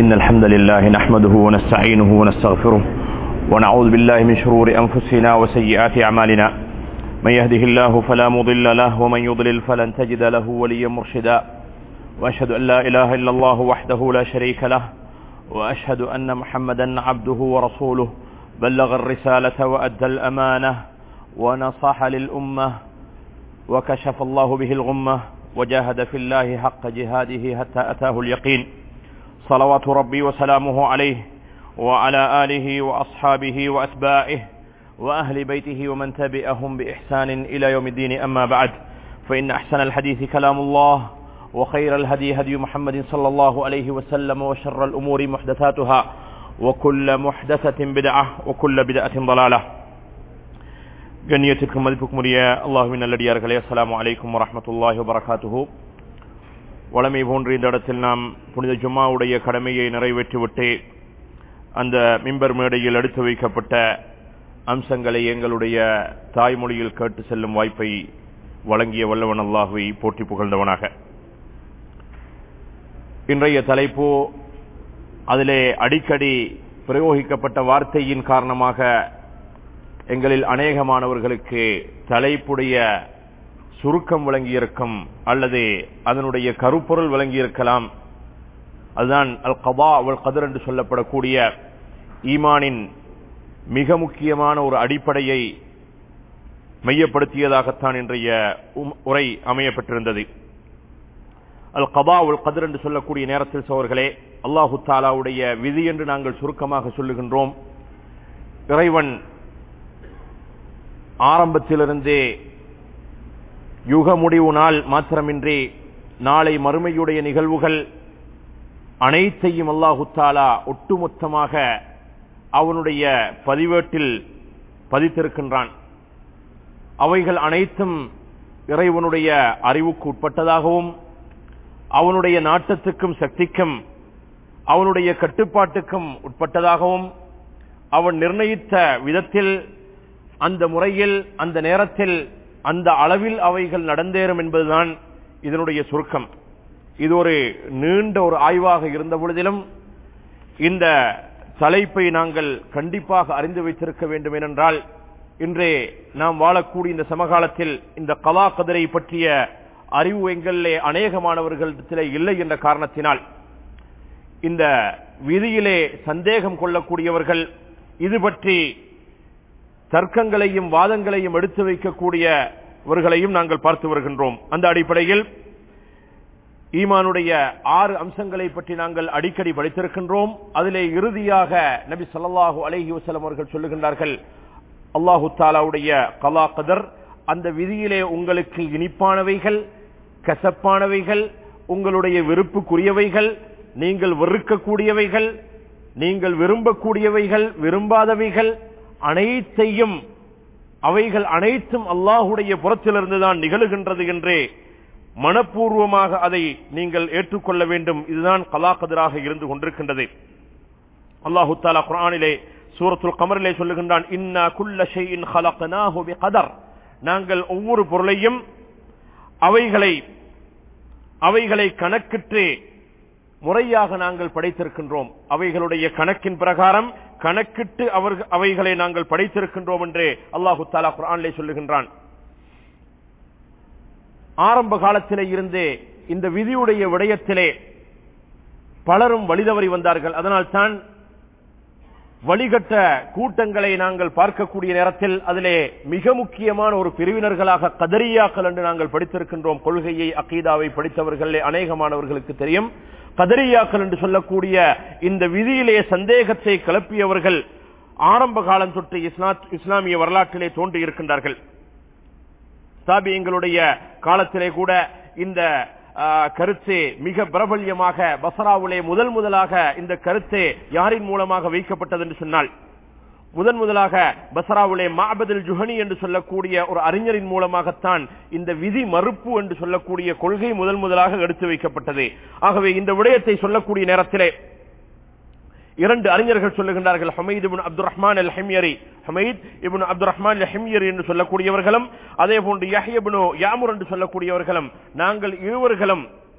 إن الحمد لله نحمده ونستعينه ونستغفره ونعوذ بالله من شرور أنفسنا وسيئات أعمالنا من يهده الله فلا مضل له ومن يضلل فلن تجد له وليا مرشدا وأشهد أن لا إله إلا الله وحده لا شريك له وأشهد أن محمدا عبده ورسوله بلغ الرسالة وأدى الأمانة ونصح للأمة وكشف الله به الغمة وجاهد في الله حق جهاده حتى أتاه اليقين صلوات ربي وسلامه عليه وعلى آله وأصحابه وأتباعه وأهل بيته ومن تبعهم بإحسان إلى يوم الدين أما بعد فإن أحسن الحديث كلام الله وخير الهدي هدي محمد صلى الله عليه وسلم وشر الأمور محدثاتها وكل محدثة بدعة وكل بدعة ضلالة கண்ணியத்திற்கு மதிப்புக்கு உரிய அல்லாஹுவின் நல்லடியார்களே அஸ்ஸலாமு அலைக்கும் வரஹ்மத்துல்லாஹி வபரகாத்துஹு வளமை போன்று இந்த இடத்தில் நாம் புனித ஜும்மாவுடைய கடமையை நிறைவேற்றிவிட்டு அந்த மிம்பர் மேடையில் எடுத்து வைக்கப்பட்ட அம்சங்களை எங்களுடைய தாய்மொழியில் கேட்டு செல்லும் வாய்ப்பை வழங்கிய வல்லவன் அல்லாஹுவை போற்றி புகழ்ந்தவனாக இன்றைய தலைப்பு அதிலே அடிக்கடி பிரயோகிக்கப்பட்ட வார்த்தையின் காரணமாக எங்களில் அநேகமானவர்களுக்கு தலைப்புடைய சுருக்கம் விளங்கியிருக்கும் அல்லது அதனுடைய கருப்பொருள் விளங்கியிருக்கலாம் அதுதான் அல் கபா அவள் கதர் என்று சொல்லப்படக்கூடிய ஈமானின் மிக முக்கியமான ஒரு அடிப்படையை மையப்படுத்தியதாகத்தான் இன்றைய உரை அமையப்பட்டிருந்தது அல் கபா உல் கதர் என்று சொல்லக்கூடிய நேரத்தில் சோர்களே அல்லாஹு தாலாவுடைய விதி என்று நாங்கள் சுருக்கமாக சொல்லுகின்றோம் இறைவன் ஆரம்பத்திலிருந்தே யுக முடிவு நாள் மாத்திரமின்றி நாளை மறுமையுடைய நிகழ்வுகள் அனைத்தையும் அல்லாஹு தாலா ஒட்டுமொத்தமாக அவனுடைய பதிவேட்டில் பதித்திருக்கின்றான் அவைகள் அனைத்தும் இறைவனுடைய அறிவுக்கு உட்பட்டதாகவும் அவனுடைய நாட்டத்துக்கும் சக்திக்கும் அவனுடைய கட்டுப்பாட்டுக்கும் உட்பட்டதாகவும் அவன் நிர்ணயித்த விதத்தில் அந்த முறையில் அந்த நேரத்தில் அந்த அளவில் அவைகள் நடந்தேறும் என்பதுதான் இதனுடைய சுருக்கம் இது ஒரு நீண்ட ஒரு ஆய்வாக இருந்த பொழுதிலும் இந்த தலைப்பை நாங்கள் கண்டிப்பாக அறிந்து வைத்திருக்க வேண்டும் ஏனென்றால் இன்றே நாம் வாழக்கூடிய இந்த சமகாலத்தில் இந்த கலா கதிரை பற்றிய அறிவு எங்களிலே அநேகமானவர்களிடத்திலே இல்லை என்ற காரணத்தினால் இந்த விதியிலே சந்தேகம் கொள்ளக்கூடியவர்கள் இது பற்றி தர்க்கங்களையும் வாதங்களையும் எடுத்து வைக்கக்கூடியவர்களையும் நாங்கள் பார்த்து வருகின்றோம் அந்த அடிப்படையில் ஈமானுடைய ஆறு அம்சங்களை பற்றி நாங்கள் அடிக்கடி படித்திருக்கின்றோம் அதிலே இறுதியாக நபி சொல்லாஹு அலஹி வசலம் அவர்கள் சொல்லுகின்றார்கள் அல்லாஹு தாலாவுடைய கலா கதர் அந்த விதியிலே உங்களுக்கு இனிப்பானவைகள் கசப்பானவைகள் உங்களுடைய விருப்புக்குரியவைகள் நீங்கள் வெறுக்கக்கூடியவைகள் நீங்கள் விரும்பக்கூடியவைகள் விரும்பாதவைகள் அனைத்தையும் அவைகள் அனைத்தும் அல்லாஹுடைய புறத்திலிருந்துதான் நிகழுகின்றது என்றே மனப்பூர்வமாக அதை நீங்கள் ஏற்றுக்கொள்ள வேண்டும் இதுதான் கலாகதராக இருந்து கொண்டிருக்கின்றது அல்லாஹு தாலா குரானிலே சூரத்துல் கமரிலே சொல்லுகின்றான் இன்னா குல்ல ஷைஇன் ஹலக்னாஹு பிகதர் நாங்கள் ஒவ்வொரு பொருளையும் அவைகளை அவைகளை கணக்கிட்டு முறையாக நாங்கள் படைத்திருக்கின்றோம் அவைகளுடைய கணக்கின் பிரகாரம் கணக்கிட்டு அவர்கள் அவைகளை நாங்கள் படைத்திருக்கின்றோம் என்று அல்லாஹு தாலா குரானிலே சொல்லுகின்றான் ஆரம்ப காலத்திலே இருந்தே இந்த விதியுடைய விடயத்திலே பலரும் வழிதவறி வந்தார்கள் அதனால் தான் வழிகட்ட கூட்டங்களை நாங்கள் பார்க்கக்கூடிய நேரத்தில் அதிலே மிக முக்கியமான ஒரு பிரிவினர்களாக கதரியாக்கள் என்று நாங்கள் படித்திருக்கின்றோம் கொள்கையை அகீதாவை படித்தவர்களே அநேகமானவர்களுக்கு தெரியும் கதரியாக்கள் என்று சொல்லக்கூடிய இந்த விதியிலே சந்தேகத்தை கிளப்பியவர்கள் ஆரம்ப காலம் தொட்டு இஸ்லாமிய வரலாற்றிலே தோன்றி இருக்கின்றார்கள் தாபியங்களுடைய காலத்திலே கூட இந்த கருத்து மிக பிரபல்யமாக பசராவிலே முதல் முதலாக இந்த கருத்து யாரின் மூலமாக வைக்கப்பட்டது என்று சொன்னால் முதன் முதலாக பசராவுலே மாபதில் ஜுஹனி என்று சொல்லக்கூடிய ஒரு அறிஞரின் மூலமாகத்தான் இந்த விதி மறுப்பு என்று சொல்லக்கூடிய கொள்கை முதல் முதலாக எடுத்து வைக்கப்பட்டது ஆகவே இந்த விடயத்தை சொல்லக்கூடிய நேரத்திலே இரண்டு அறிஞர்கள் சொல்லுகின்றார்கள் Hamid ibn Abdul Rahman al Himyari Hamid ibn Abdul Rahman al Himyari என்று சொல்லக்கூடியவர்களும் அதே போன்று யஹ்யபினு யாமுர் என்று சொல்லக்கூடியவர்களும் நாங்கள் இருவர்களும்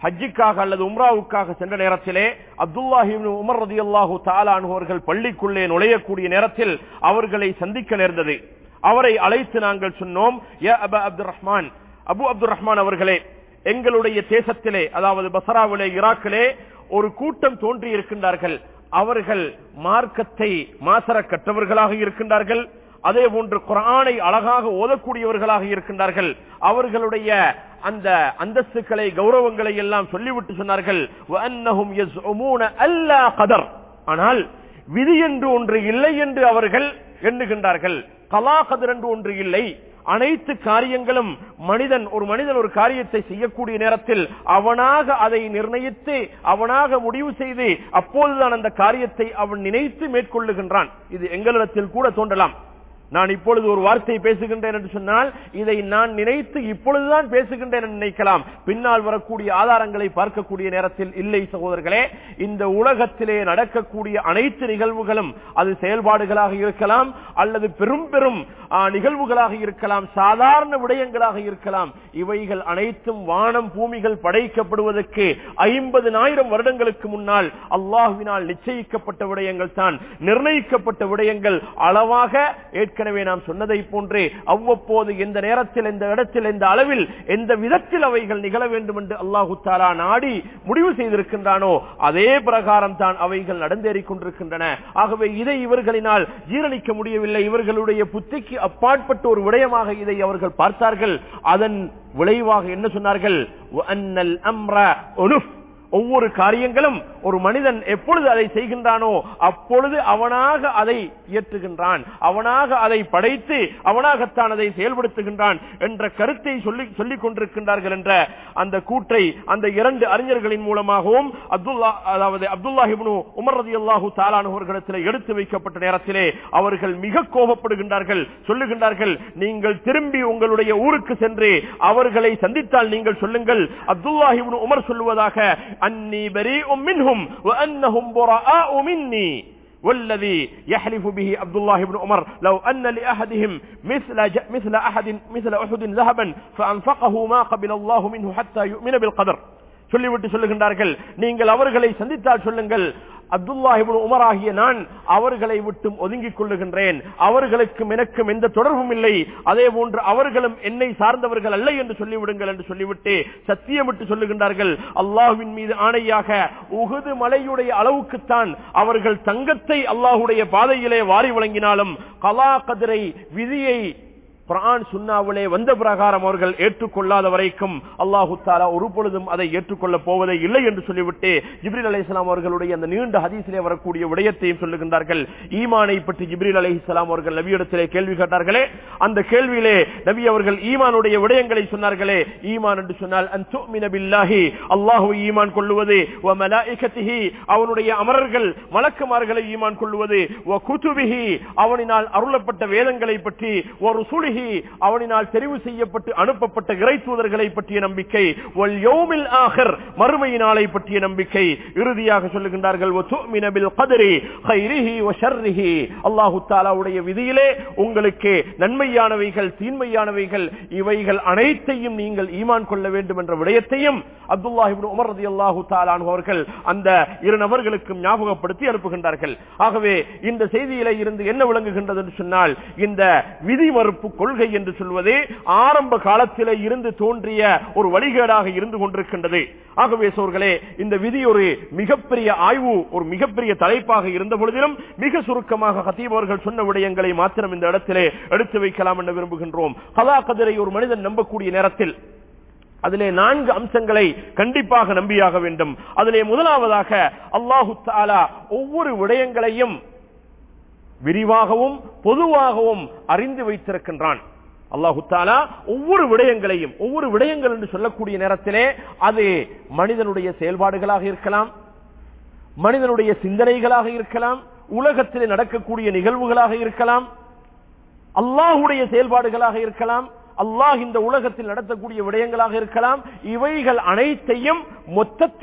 ஹஜ்ஜுக்காக அல்லது உம்ராவுக்காக சென்ற நேரத்திலே அப்துல்லாஹிபின் உமர் ரதி அல்லாஹூ அவர்கள் பள்ளிக்குள்ளே நுழையக்கூடிய நேரத்தில் அவர்களை சந்திக்க நேர்ந்தது அவரை அழைத்து நாங்கள் சொன்னோம் யா அபா அப்துல் ரஹ்மான் அபு அப்துல் ரஹ்மான் அவர்களே எங்களுடைய தேசத்திலே அதாவது பசராவிலே ஈராக்கிலே ஒரு கூட்டம் தோன்றி இருக்கின்றார்கள் அவர்கள் மார்க்கத்தை மாசர கற்றவர்களாக இருக்கின்றார்கள் அதே போன்று குரானை அழகாக ஓதக்கூடியவர்களாக இருக்கின்றார்கள் அவர்களுடைய அந்த அந்தஸ்துக்களை கௌரவங்களை எல்லாம் சொல்லிவிட்டு சொன்னார்கள் وَأَنَّهُمْ يَزْعُمُونَ أَلَّا قَدَرْ. ஆனால் விதி என்று ஒன்று இல்லை என்று அவர்கள் எண்ணுகின்றார்கள் கலா கதிர் என்று ஒன்று இல்லை அனைத்து காரியங்களும் மனிதன் ஒரு மனிதன் ஒரு காரியத்தை செய்யக்கூடிய நேரத்தில் அவனாக அதை நிர்ணயித்து அவனாக முடிவு செய்து அப்போதுதான் அந்த காரியத்தை அவன் நினைத்து மேற்கொள்ளுகின்றான் இது எங்களிடத்தில் கூட தோன்றலாம் நான் இப்பொழுது ஒரு வார்த்தை பேசுகின்றேன் என்று சொன்னால் இதை நான் நினைத்து இப்பொழுதுதான் பேசுகின்றேன் என்று நினைக்கலாம் பின்னால் வரக்கூடிய ஆதாரங்களை பார்க்கக்கூடிய நேரத்தில் இல்லை சகோதரர்களே இந்த உலகத்திலே நடக்கக்கூடிய அனைத்து நிகழ்வுகளும் அது செயல்பாடுகளாக இருக்கலாம் அல்லது பெரும் பெரும் ஆ, நிகழ்வுகளாக இருக்கலாம் சாதாரண விடயங்களாக இருக்கலாம் இவைகள் அனைத்தும் வானம் பூமிகள் படைக்கப்படுவதற்கு ஐம்பதுனாயிரம் வருடங்களுக்கு முன்னால் அல்லாஹுவினால் நிச்சயிக்கப்பட்ட விடயங்கள் தான் நிர்ணயிக்கப்பட்ட விடயங்கள் அளவாக ஏற்கனவே நாம் சொன்னதை போன்றே அவ்வப்போது எந்த நேரத்தில் எந்த இடத்தில் எந்த அளவில் எந்த விதத்தில் அவைகள் நிகழ வேண்டும் என்று அல்லாஹு தாலா நாடி முடிவு செய்திருக்கின்றானோ அதே பிரகாரம் தான் அவைகள் நடந்தேறிக் கொண்டிருக்கின்றன ஆகவே இதை இவர்களினால் ஜீரணிக்க முடியவில்லை இவர்களுடைய புத்திக்கு அப்பாற்பட்ட ஒரு விடயமாக இதை அவர்கள் பார்த்தார்கள் அதன் விளைவாக என்ன சொன்னார்கள் "வஅன்னல் அம்ர உனுஃப்." ஒவ்வொரு காரியங்களும் ஒரு மனிதன் எப்பொழுது அதை செய்கின்றானோ அப்பொழுது அவனாக அதை இயற்றுகின்றான் அவனாக அதை படைத்து அவனாகத்தான் அதை செயல்படுத்துகின்றான் என்ற கருத்தை சொல்லி சொல்லிக் கொண்டிருக்கின்றார்கள் என்ற அந்த கூற்றை அந்த இரண்டு அறிஞர்களின் மூலமாகவும் அப்துல்லா அதாவது அப்துல்லாஹிபுனு உமர் ரதி அல்லாஹு தாலானவர்களிடத்தில் எடுத்து வைக்கப்பட்ட நேரத்திலே அவர்கள் மிக கோபப்படுகின்றார்கள் சொல்லுகின்றார்கள் நீங்கள் திரும்பி உங்களுடைய ஊருக்கு சென்று அவர்களை சந்தித்தால் நீங்கள் சொல்லுங்கள் அப்துல்லாஹிபுனு உமர் சொல்லுவதாக அன்னி பரீஉம் மின்ஹும் وأنهم براء مني والذي يحلف به عبد الله بن عمر لو أن لأحدهم مثل ج... مثل أحد مثل أحد ذهبا فأنفقه ما قبل الله منه حتى يؤمن بالقدر சொல்லிவிட்டு சொல்லுகின்றார்கள் நீங்கள் அவர்களை சந்தித்தால் சொல்லுங்கள் அப்துல்லாஹிபின் உமர் ஆகிய நான் அவர்களை விட்டும் ஒதுங்கிக் கொள்ளுகின்றேன் அவர்களுக்கும் எனக்கும் எந்த தொடர்பும் இல்லை அதே போன்று அவர்களும் என்னை சார்ந்தவர்கள் அல்ல என்று சொல்லிவிடுங்கள் என்று சொல்லிவிட்டு சத்தியமிட்டு சொல்லுகின்றார்கள் அல்லாஹுவின் மீது ஆணையாக உகுது மலையுடைய அளவுக்குத்தான் அவர்கள் தங்கத்தை அல்லாஹுடைய பாதையிலே வாரி வழங்கினாலும் கலா கதிரை விதியை குரான் சுன்னாவிலே வந்த பிரகாரம் அவர்கள் ஏற்றுக்கொள்ளாத வரைக்கும் அல்லாஹு தாலா ஒரு பொழுதும் அதை ஏற்றுக்கொள்ளப் போவதே இல்லை என்று சொல்லிவிட்டு ஜிப்ரில் அலைஹிஸ்ஸலாம் அவர்களுடைய அந்த நீண்ட ஹதீஸிலே வரக்கூடிய விடயத்தையும் சொல்லுகின்றார்கள் ஈமானை பற்றி ஜிப்ரில் அலைஹிஸ்ஸலாம் அவர்கள் நபியிடத்திலே கேள்வி கேட்டார்களே அந்த கேள்வியிலே நபி அவர்கள் ஈமானுடைய விடயங்களை சொன்னார்களே ஈமான் என்று சொன்னால் அன்துமின பில்லாஹி அல்லாஹு ஈமான் கொள்ளுவது வ மலாயிகத்திஹி அவனுடைய அமரர்கள் மலக்குமார்களை ஈமான் கொள்ளுவது வ குதுபிஹி அவனினால் அருளப்பட்ட வேதங்களை பற்றி ஒரு சுழி அவனினால் தெரிவு செய்யப்பட்டு அனுப்பப்பட்ட இறை தூதர்களை பற்றிய நம்பிக்கை வல் யௌமில் ஆகர் மறுமையினாலை பற்றிய நம்பிக்கை இறுதியாக சொல்லுகின்றார்கள் வதுமின பில் கத்ரி கைரிஹி வ ஷர்ரிஹி அல்லாஹு தஆலாவுடைய விதியிலே உங்களுக்கு நன்மையானவைகள் தீன்மையானவைகள் இவைகள் அனைத்தையும் நீங்கள் ஈமான் கொள்ள வேண்டும் என்ற விடயத்தையும் அப்துல்லாஹ் இப்னு உமர் ரலியல்லாஹு தஆலா அன்ஹு அவர்கள் அந்த இரு நபர்களுக்கும் ஞாபகப்படுத்தி அனுப்புகின்றார்கள் ஆகவே இந்த செய்தியிலே இருந்து என்ன விளங்குகின்றது என்று சொன்னால் இந்த விதி மறுப்பு கொள்கை என்று சொல்வது ஆரம்ப காலத்திலே இருந்து தோன்றிய ஒரு வழிகேடாக இருந்து கொண்டிருக்கின்றது ஆகவே சோர்களே இந்த விதி ஒரு மிகப்பெரிய ஆய்வு ஒரு மிகப்பெரிய தலைப்பாக இருந்த பொழுதிலும் மிக சுருக்கமாக ஹத்தீப் அவர்கள் சொன்ன விடயங்களை மாத்திரம் இந்த இடத்திலே எடுத்து வைக்கலாம் என்று விரும்புகின்றோம் கலா கதிரை ஒரு மனிதன் நம்பக்கூடிய நேரத்தில் அதிலே நான்கு அம்சங்களை கண்டிப்பாக நம்பியாக வேண்டும் அதிலே முதலாவதாக அல்லாஹு தாலா ஒவ்வொரு விடயங்களையும் விரிவாகவும் பொதுவாகவும் அறிந்து வைத்திருக்கின்றான் அல்லாஹு தாலா ஒவ்வொரு விடயங்களையும் ஒவ்வொரு விடயங்கள் என்று சொல்லக்கூடிய நேரத்திலே அது மனிதனுடைய செயல்பாடுகளாக இருக்கலாம் மனிதனுடைய சிந்தனைகளாக இருக்கலாம் உலகத்திலே நடக்கக்கூடிய நிகழ்வுகளாக இருக்கலாம் அல்லாஹுடைய செயல்பாடுகளாக இருக்கலாம் அல்லாஹ் இந்த உலகத்தில் நடத்தக்கூடிய விடயங்களாக இருக்கலாம் இவைகள் அனைத்தையும் மொத்தத்திலும்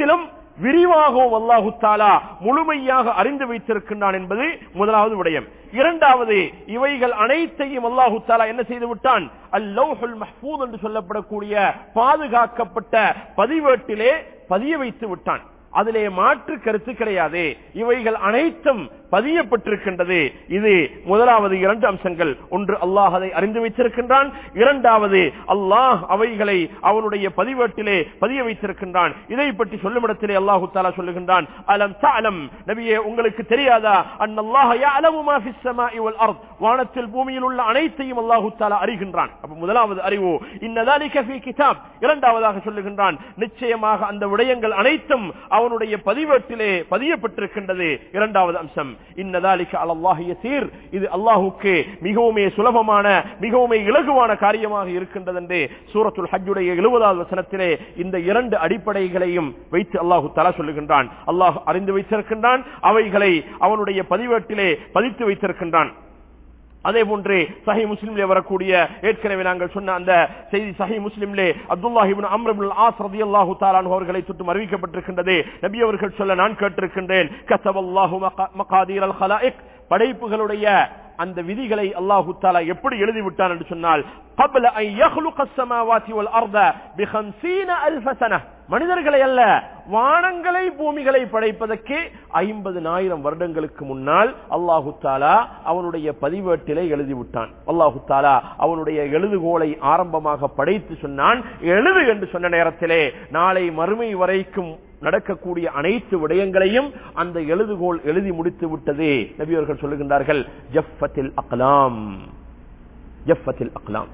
விரிவாகவும் அல்லாஹு தாலா முழுமையாக அறிந்து வைத்திருக்கின்றான் என்பது முதலாவது விடயம் இரண்டாவது இவைகள் அனைத்தையும் அல்லாஹு தாலா என்ன செய்து விட்டான் அல்லௌஹுல் மஹ்பூத் என்று சொல்லப்படக்கூடிய பாதுகாக்கப்பட்ட பதிவேட்டிலே பதிய வைத்து விட்டான் அதிலே மாற்று கருத்து கிடையாது இவைகள் அனைத்தும் பதியப்பட்டிருக்கின்றது இது முதலாவது இரண்டு அம்சங்கள் ஒன்று அல்லாஹ் அதை அறிந்து வைத்திருக்கின்றான் இரண்டாவது அல்லாஹ் அவைகளை அவனுடைய பதிவேட்டிலே பதிய வைத்திருக்கின்றான் இதை பற்றி சொல்லும் இடத்திலே அல்லாஹு தாலா சொல்லுகின்றான் அலம் தஅலம் நபியே உங்களுக்கு தெரியாதா அன்னல்லாஹ யஅலமு மா ஃபிஸ் ஸமாஇ வல் அர்த் வானத்தில் பூமியில் உள்ள அனைத்தையும் அல்லாஹு தாலா அறிகின்றான் அப்ப முதலாவது அறிவு இன்னதாலிக ஃபீ கிதாப் இரண்டாவதாக சொல்லுகின்றான் நிச்சயமாக அந்த விடயங்கள் அனைத்தும் அவனுடைய பதிவேட்டிலே பதியப்பட்டிருக்கின்றது இரண்டாவது அம்சம் இன்னதாலிக்க அலல்லாஹி யசீர் இது அல்லாஹுக்கு மிகவும் சுலபமான மிகவும் இலகுவான காரியமாக இருக்கின்றது என்று சூரத்துல் ஹஜ்ஜுடைய எழுபதாவது வசனத்திலே இந்த இரண்டு அடிப்படைகளையும் வைத்து அல்லாஹு தலா சொல்லுகின்றான் அல்லாஹ் அறிந்து வைத்திருக்கின்றான் அவைகளை அவனுடைய பதிவேட்டிலே பதித்து வைத்திருக்கின்றான் அதே போன்று சஹி முஸ்லிம்லே வரக்கூடிய ஏற்கனவே நாங்கள் சொன்ன அந்த செய்தி சஹி முஸ்லிம்லே அப்துல்லாஹிபின் அம்ரபுல் ஆஸ் ரதியல்லாஹு தாலான் அவர்களை சுட்டும் அறிவிக்கப்பட்டிருக்கின்றது நபி அவர்கள் சொல்ல நான் கேட்டிருக்கின்றேன் கசவல்லாஹு மகாதீர் அல் ஹலாயிக் படைப்புகளுடைய அந்த விதிகளை அல்லாஹு தாலா எப்படி எழுதிவிட்டான் என்று சொன்னால் قبل ان يخلق السماوات والارض بخمسين الف سنه மனிதர்களை அல்ல வானங்களை பூமிகளை படைப்பதற்கு ஐம்பது ஆயிரம் வருடங்களுக்கு முன்னால் அல்லாஹு தாலா அவனுடைய பதிவேட்டிலே எழுதிவிட்டான் அல்லாஹு தாலா அவனுடைய எழுதுகோலை ஆரம்பமாக படைத்து சொன்னான் எழுது என்று சொன்ன நேரத்திலே நாளை மறுமை வரைக்கும் நடக்கக்கூடிய அனைத்து விடயங்களையும் அந்த எழுதுகோல் எழுதி முடித்து விட்டதே நபியவர்கள் சொல்லுகின்றார்கள் ஜஃபத்தில் அக்லாம் ஜஃபத்தில் அக்லாம்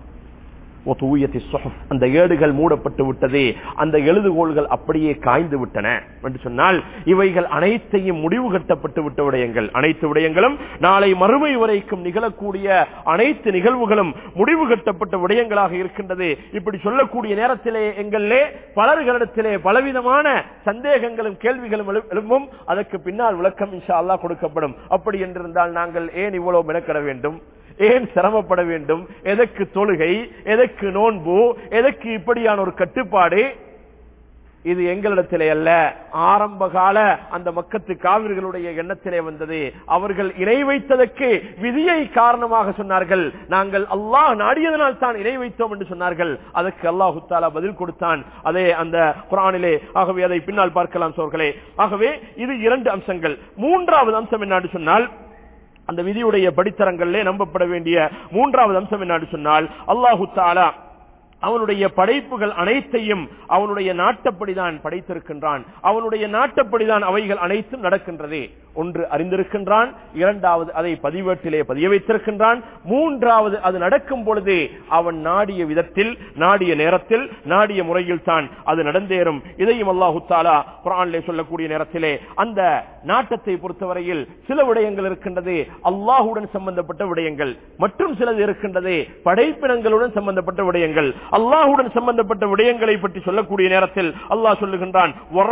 அந்த ஏடுகள் மூடப்பட்டு விட்டது அந்த எழுதுகோள்கள் அப்படியே காய்ந்து விட்டன என்று சொன்னால் இவைகள் அனைத்தையும் முடிவு கட்டப்பட்டு விட்ட விடயங்கள் அனைத்து விடயங்களும் நாளை மறுமை வரைக்கும் நிகழக்கூடிய அனைத்து நிகழ்வுகளும் முடிவு கட்டப்பட்ட விடயங்களாக இருக்கின்றது இப்படி சொல்லக்கூடிய நேரத்திலே எங்களிலே பலர்களிடத்திலே பலவிதமான சந்தேகங்களும் கேள்விகளும் எழும்பும் அதற்கு பின்னால் விளக்கம் இன்ஷா அல்லா கொடுக்கப்படும் அப்படி என்றிருந்தால் நாங்கள் ஏன் இவ்வளவு மெனக்கட வேண்டும் ஏன் சிரமப்பட வேண்டும் எதற்கு தொழுகை எதற்கு நோன்பு எதற்கு இப்படியான ஒரு கட்டுப்பாடு இது எங்களிடத்திலே அல்ல ஆரம்ப கால அந்த மக்கத்து காவிர்களுடைய எண்ணத்திலே வந்தது அவர்கள் இணை வைத்ததற்கு விதியை காரணமாக சொன்னார்கள் நாங்கள் அல்லாஹ் நாடியதனால் தான் இணை வைத்தோம் என்று சொன்னார்கள் அதற்கு அல்லாஹு தாலா பதில் கொடுத்தான் அதே அந்த குரானிலே ஆகவே அதை பின்னால் பார்க்கலாம் சோர்களே ஆகவே இது இரண்டு அம்சங்கள் மூன்றாவது அம்சம் என்னன்னு சொன்னால் அந்த விதியுடைய படித்தரங்களிலே நம்பப்பட வேண்டிய மூன்றாவது அம்சம் என்னன்னு சொன்னால் அல்லாஹு தாலா அவனுடைய படைப்புகள் அனைத்தையும் அவனுடைய நாட்டப்படிதான் படைத்திருக்கின்றான் அவனுடைய நாட்டப்படிதான் அவைகள் அனைத்தும் நடக்கின்றது ஒன்று அறிந்திருக்கின்றான் இரண்டாவது அதை பதிவேட்டிலே பதிய வைத்திருக்கின்றான் மூன்றாவது அது நடக்கும் பொழுது அவன் நாடிய விதத்தில் நாடிய நேரத்தில் நாடிய முறையில் தான் அது நடந்தேறும் இதையும் அல்லாஹு தாலா குரானிலே சொல்லக்கூடிய நேரத்திலே அந்த நாட்டத்தை பொறுத்தவரையில் சில விடயங்கள் இருக்கின்றது அல்லாஹுடன் சம்பந்தப்பட்ட விடயங்கள் மற்றும் சிலது இருக்கின்றது படைப்பினங்களுடன் சம்பந்தப்பட்ட விடயங்கள் அல்லாஹுடன் சம்பந்தப்பட்ட விடயங்களை பற்றி சொல்லக்கூடிய நேரத்தில் அல்லாஹ் சொல்லுகின்றான்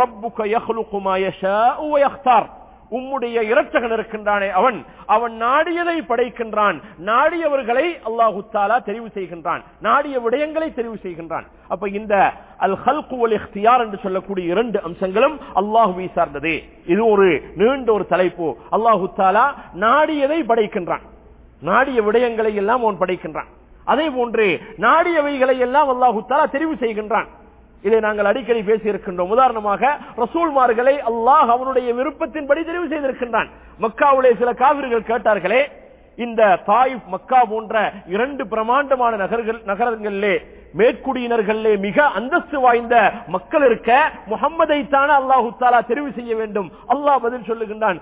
உம்முடைய இரட்சகன் இருக்கின்றானே அவன் அவன் நாடியதை படைக்கின்றான் நாடியவர்களை அல்லாஹு தாலா தெரிவு செய்கின்றான் நாடிய விடயங்களை தெரிவு செய்கின்றான் அப்ப இந்த அல் ஹல்குவல் இഖ്തിയാർ என்று சொல்லக்கூடிய இரண்டு அம்சங்களும் அல்லாஹுவை சார்ந்தது இது ஒரு நீண்ட ஒரு தலைப்பு அல்லாஹு தாலா நாடியதை படைக்கின்றான் நாடிய விடயங்களை எல்லாம் அவன் படைக்கின்றான் அதே போன்று நாடியவைகளை எல்லாம் அல்லாஹு தாலா தெரிவு செய்கின்றான் இதை நாங்கள் அடிக்கடி பேசி இருக்கின்றோம் உதாரணமாக ரசூல்மார்களை அல்லாஹ் அவனுடைய விருப்பத்தின்படி தெரிவு செய்திருக்கின்றான் மக்காவுடைய சில காவிர்கள் கேட்டார்களே இந்த தாயிப் மக்கா போன்ற இரண்டு பிரமாண்டமான நகர்கள் நகரங்களிலே மேற்குடியினர்களே மிக அந்தஸ்து வாய்ந்த மக்கள் இருக்க முகம்மதை தானே அல்லாஹு தாலா தெரிவு செய்ய வேண்டும் அல்லாஹ் பதில் சொல்லுகின்றான்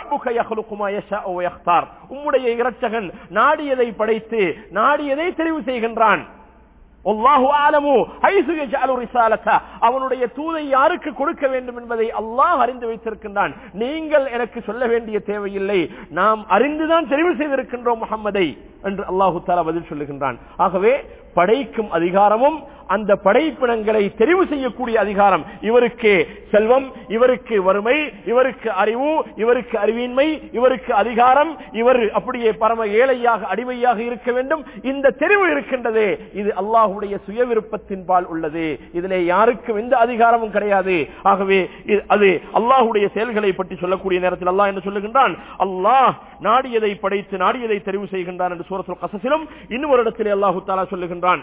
உம்முடைய இரட்சகன் நாடியதை படைத்து நாடியதை தெரிவு செய்கின்றான் அவனுடைய தூதை யாருக்கு கொடுக்க வேண்டும் என்பதை அல்லாஹ் அறிந்து வைத்திருக்கின்றான் நீங்கள் எனக்கு சொல்ல வேண்டிய தேவையில்லை நாம் அறிந்துதான் தெரிவு செய்திருக்கின்றோம் முகம்மதை என்று அல்லாஹு தாலா பதில் சொல்லுகின்றான் ஆகவே படைக்கும் அதிகாரமும் அந்த படைப்பினங்களை தெரிவு செய்யக்கூடிய அதிகாரம் இவருக்கு செல்வம் இவருக்கு வறுமை இவருக்கு அறிவு இவருக்கு அறிவின்மை இவருக்கு அதிகாரம் இவர் அப்படியே பரம ஏழையாக அடிமையாக இருக்க வேண்டும் இந்த தெரிவு இருக்கின்றதே இது அல்லாஹு அல்லாஹுடைய சுய விருப்பத்தின்பால் உள்ளது இதிலே யாருக்கும் எந்த அதிகாரமும் கிடையாது ஆகவே இது- அது அல்லாஹுடைய செயல்களை பற்றி சொல்லக்கூடிய நேரத்தில் அல்லாஹ் என்ன சொல்லுகின்றான் அல்லாஹ் நாடியதை படைத்து நாடியதை தெரிவு செய்கின்றான் என்று சூரத்துல் கசசிலும் இன்னும் ஒரு இடத்திலே அல்லாஹு தாலா சொல்லுகின்றான்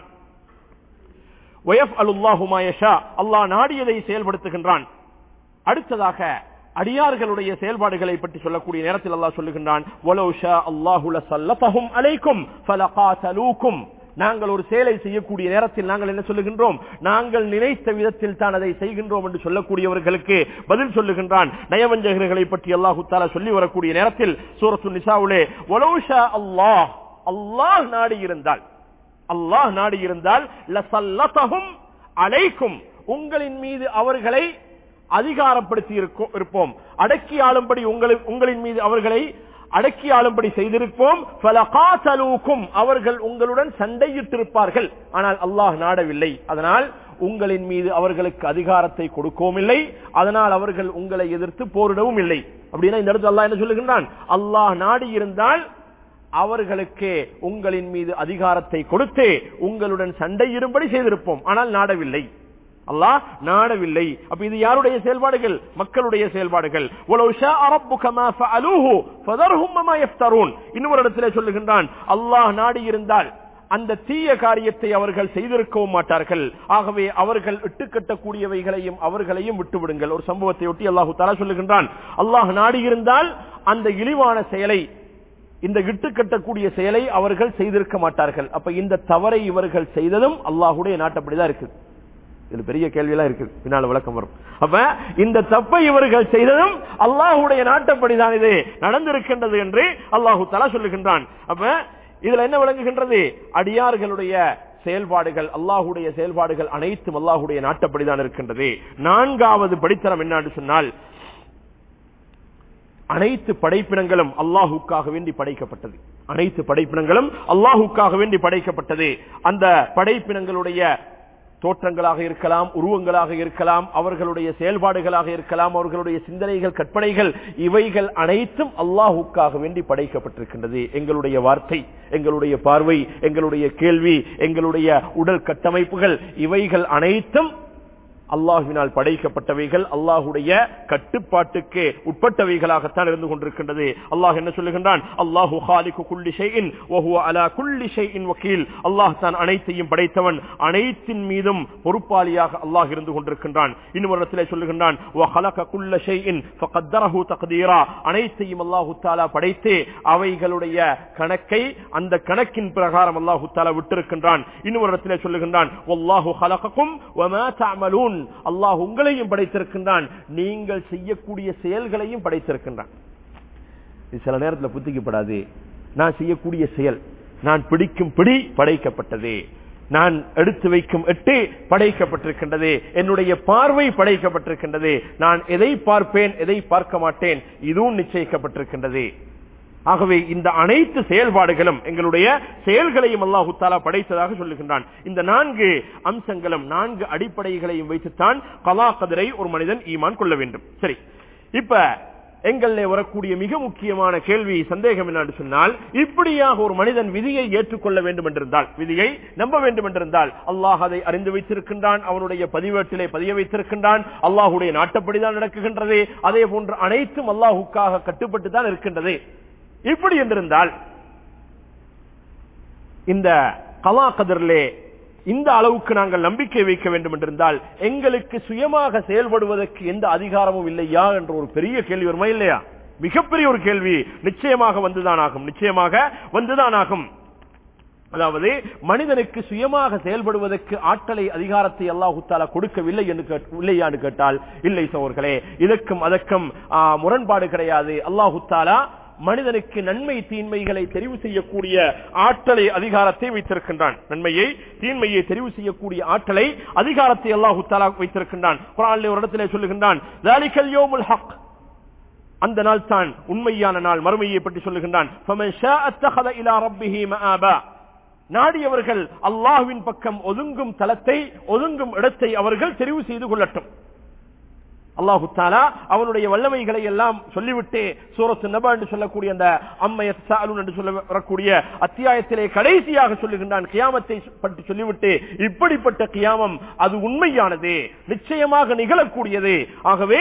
وَيَفْعَلُ اللَّهُ مَا يَشَاءُ அல்லாஹ் நாடியதை செயல்படுத்துகின்றான் அடுத்ததாக அடியார்களுடைய செயல்பாடுகளை பற்றி சொல்லக்கூடிய நேரத்தில் அல்லாஹ் சொல்லுகின்றான் وَلَوْ شَاءَ اللَّهُ لَسَلَّطَهُمْ عَلَيْكُمْ فَلَقَاتَلُوكُمْ நாங்கள் ஒரு செயலை செய்யக்கூடிய நேரத்தில் நாங்கள் என்ன சொல்லுகின்றோம் நாங்கள் நினைத்த விதத்தில் தான் அதை செய்கின்றோம் என்று சொல்லக்கூடியவர்களுக்கு பதில் சொல்லுகின்றான் நயவஞ்சகர்களை பற்றி அல்லாஹு தாலா சொல்லி வரக்கூடிய நேரத்தில் சூரத்து நிசாவுலே وَلَوْ شَاءَ اللَّهُ அல்லாஹ் நாடி இருந்தால் அல்லாஹ் நாடி இருந்தால் லசல்லதஹும் அலைக்கும் உங்களின் மீது அவர்களை அதிகாரப்படுத்தி இருக்கோ- இருப்போம் அடக்கி ஆளும்படி உங்களை உங்களின் மீது அவர்களை அடக்கி ஆளும்படி செய்திருப்போம் ஃபலகாத்தலூக்கும் அவர்கள் உங்களுடன் சண்டையிட்டிருப்பார்கள் ஆனால் அல்லாஹ் நாடவில்லை அதனால் உங்களின் மீது அவர்களுக்கு அதிகாரத்தை கொடுக்கவும் இல்லை அதனால் அவர்கள் உங்களை எதிர்த்து போரிடவும் இல்லை அப்படின்னா இந்த இடத்துல அல்லாஹ் என்ன சொல்லுகின்றான் அல்லாஹ் நாடி இருந்தால் அவர்களுக்கு உங்களின் மீது அதிகாரத்தை கொடுத்து உங்களுடன் சண்டையிடும்படி செய்திருப்போம் ஆனால் நாடவில்லை அல்லாஹ் நாடவில்லை அப்ப இது யாருடைய செயல்பாடுகள் மக்களுடைய செயல்பாடுகள் وَلَوْ شَاءَ رَبُّكَ مَا فَعَلُوهُ فَذَرْهُمْ وَمَا يَفْتَرُونَ இன்னொரு இடத்திலே சொல்லுகின்றான் அல்லாஹ் நாடி இருந்தால் அந்த தீய காரியத்தை அவர்கள் செய்திருக்கவும் மாட்டார்கள் ஆகவே அவர்கள் இட்டுக்கட்டக்கூடியவைகளையும் அவர்களையும் விட்டுவிடுங்கள் ஒரு சம்பவத்தை ஒட்டி அல்லாஹு தலா சொல்லுகின்றான் அல்லாஹ் நாடி இருந்தால் அந்த இழிவான செயலை இந்த இட்டு கட்டக்கூடிய செயலை அவர்கள் செய்திருக்க மாட்டார்கள் அப்ப இந்த தவறை இவர்கள் செய்ததும் அல்லாஹுடைய நாட்டப்படிதான் இருக்கு இது பெரிய கேள்வியெல்லாம் இருக்கு பின்னால விளக்கம் வரும் அப்ப இந்த தப்பை இவர்கள் செய்ததும் அல்லாஹுடைய நாட்டப்படிதான் இது நடந்திருக்கின்றது என்று அல்லாஹு தலா சொல்லுகின்றான் அப்ப இதுல என்ன விளங்குகின்றது அடியார்களுடைய செயல்பாடுகள் அல்லாஹுடைய செயல்பாடுகள் அனைத்தும் அல்லாஹுடைய நாட்டப்படிதான் இருக்கின்றது நான்காவது படித்தரம் என்னன்னு சொன்னால் அனைத்து படைப்பினங்களும் அல்லாஹுக்காக வேண்டி படைக்கப்பட்டது அனைத்து படைப்பினங்களும் அல்லாஹுக்காக வேண்டி படைக்கப்பட்டது அந்த படைப்பினங்களுடைய தோற்றங்களாக இருக்கலாம் உருவங்களாக இருக்கலாம் அவர்களுடைய செயல்பாடுகளாக இருக்கலாம் அவர்களுடைய சிந்தனைகள் கற்பனைகள் இவைகள் அனைத்தும் அல்லாஹுக்காக வேண்டி படைக்கப்பட்டிருக்கின்றது எங்களுடைய வார்த்தை எங்களுடைய பார்வை எங்களுடைய கேள்வி எங்களுடைய உடல் கட்டமைப்புகள் இவைகள் அனைத்தும் அல்லாஹுவினால் படைக்கப்பட்டவைகள் அல்லாஹுடைய கட்டுப்பாட்டுக்கு உட்பட்டவைகளாகத்தான் இருந்து கொண்டிருக்கின்றது அல்லாஹ் என்ன சொல்லுகின்றான் அல்லாஹு ஹாலிகு குல்லி ஷைஇன் வஹுவ அலா குல்லி ஷைஇன் வக்கீல் அல்லாஹ் தான் அனைத்தையும் படைத்தவன் அனைத்தின் மீதும் பொறுப்பாளியாக அல்லாஹ் இருந்து கொண்டிருக்கின்றான் இன்னும் ஒரு இடத்திலே சொல்லுகின்றான் வ ஹலக குல்ல ஷைஇன் ஃபகத்தரஹு தக்தீரா அனைத்தையும் அல்லாஹு தஆலா படைத்து அவைகளுடைய கணக்கை அந்த கணக்கின் பிரகாரம் அல்லாஹு தஆலா விட்டிருக்கின்றான் இன்னும் ஒரு இடத்திலே சொல்லுகின்றான் வல்லாஹு ஹலகக்கும் வமா தஅமலூன் அல்லாஹ் உங்களையும் படைத்திருக்கின்றான் நீங்கள் செய்யக்கூடிய செயல்களையும் படைத்திருக்கின்றான் இது சில நேரத்தில் புத்திக்கப்படாது நான் செய்யக்கூடிய செயல் நான் பிடிக்கும் பிடி படைக்கப்பட்டது நான் எடுத்து வைக்கும் எட்டு படைக்கப்பட்டிருக்கின்றது என்னுடைய பார்வை படைக்கப்பட்டிருக்கின்றது நான் எதை பார்ப்பேன் எதை பார்க்க மாட்டேன் இதுவும் நிச்சயிக்கப்பட்டிருக்கின்றது ஆகவே இந்த அனைத்து செயல்பாடுகளும் எங்களுடைய செயல்களையும் அல்லாஹு தாலா படைத்ததாக சொல்லுகின்றான் இந்த நான்கு அம்சங்களும் நான்கு அடிப்படைகளையும் வைத்துத்தான் கலா கதிரை ஒரு மனிதன் ஈமான் கொள்ள வேண்டும் சரி இப்ப எங்களிலே வரக்கூடிய மிக முக்கியமான கேள்வி சந்தேகம் என்னன்னு சொன்னால் இப்படியாக ஒரு மனிதன் விதியை ஏற்றுக்கொள்ள வேண்டும் என்றிருந்தால் விதியை நம்ப வேண்டும் என்றிருந்தால் அல்லாஹ் அதை அறிந்து வைத்திருக்கின்றான் அவனுடைய பதிவேட்டிலே பதிய வைத்திருக்கின்றான் அல்லாஹுடைய நாட்டப்படிதான் நடக்குகின்றது அதே போன்று அனைத்தும் அல்லாஹுக்காக கட்டுப்பட்டு தான் இருக்கின்றது இப்படி என்றிருந்தால் இந்த கலா கதிரிலே இந்த அளவுக்கு நாங்கள் நம்பிக்கை வைக்க வேண்டும் என்றிருந்தால் எங்களுக்கு சுயமாக செயல்படுவதற்கு எந்த அதிகாரமும் இல்லையா என்ற ஒரு பெரிய கேள்வி வருமா இல்லையா மிகப்பெரிய ஒரு கேள்வி நிச்சயமாக வந்துதான் ஆகும் நிச்சயமாக வந்துதான் ஆகும் அதாவது மனிதனுக்கு சுயமாக செயல்படுவதற்கு ஆற்றலை அதிகாரத்தை அல்லாஹு தாலா கொடுக்கவில்லை என்று கேட்- இல்லையான்னு கேட்டால் இல்லை சோர்களே இதற்கும் அதற்கும் ஆ, முரண்பாடு கிடையாது அல்லாஹு தாலா மனிதனுக்கு நன்மை தீன்மைகளை தெரிவு செய்யக்கூடிய ஆற்றலை அதிகாரத்தை வைத்திருக்கின்றான் நன்மையை தீன்மையை தெரிவு செய்யக்கூடிய ஆற்றலை அதிகாரத்தை அல்லாஹு தாலா வைத்திருக்கின்றான் குரானிலே ஒரு இடத்திலே சொல்லுகின்றான் ذَلِكَ الْيَوْمُ الْحَقُّ அந்த நாள் தான் உண்மையான நாள் மறுமையை பற்றி சொல்லுகின்றான் فَمَنْ شَاءَ اتَّخَذَ إِلَى رَبِّهِ مَآبًا நாடியவர்கள் அல்லாஹ்வின் பக்கம் ஒதுங்கும் தலத்தை ஒதுங்கும் இடத்தை அவர்கள் தெரிவு செய்து கொள்ளட்டும் அல்லாஹு தாலா அவனுடைய வல்லமைகளை எல்லாம் சொல்லிவிட்டு சூரத்து நபா என்று சொல்லக்கூடிய அந்த அம்மைய சாலுன் என்று சொல்ல வரக்கூடிய அத்தியாயத்திலே கடைசியாக சொல்லுகின்றான் கியாமத்தை பற்றி சொல்லிவிட்டு இப்படிப்பட்ட கியாமம் அது உண்மையானது நிச்சயமாக நிகழக்கூடியது ஆகவே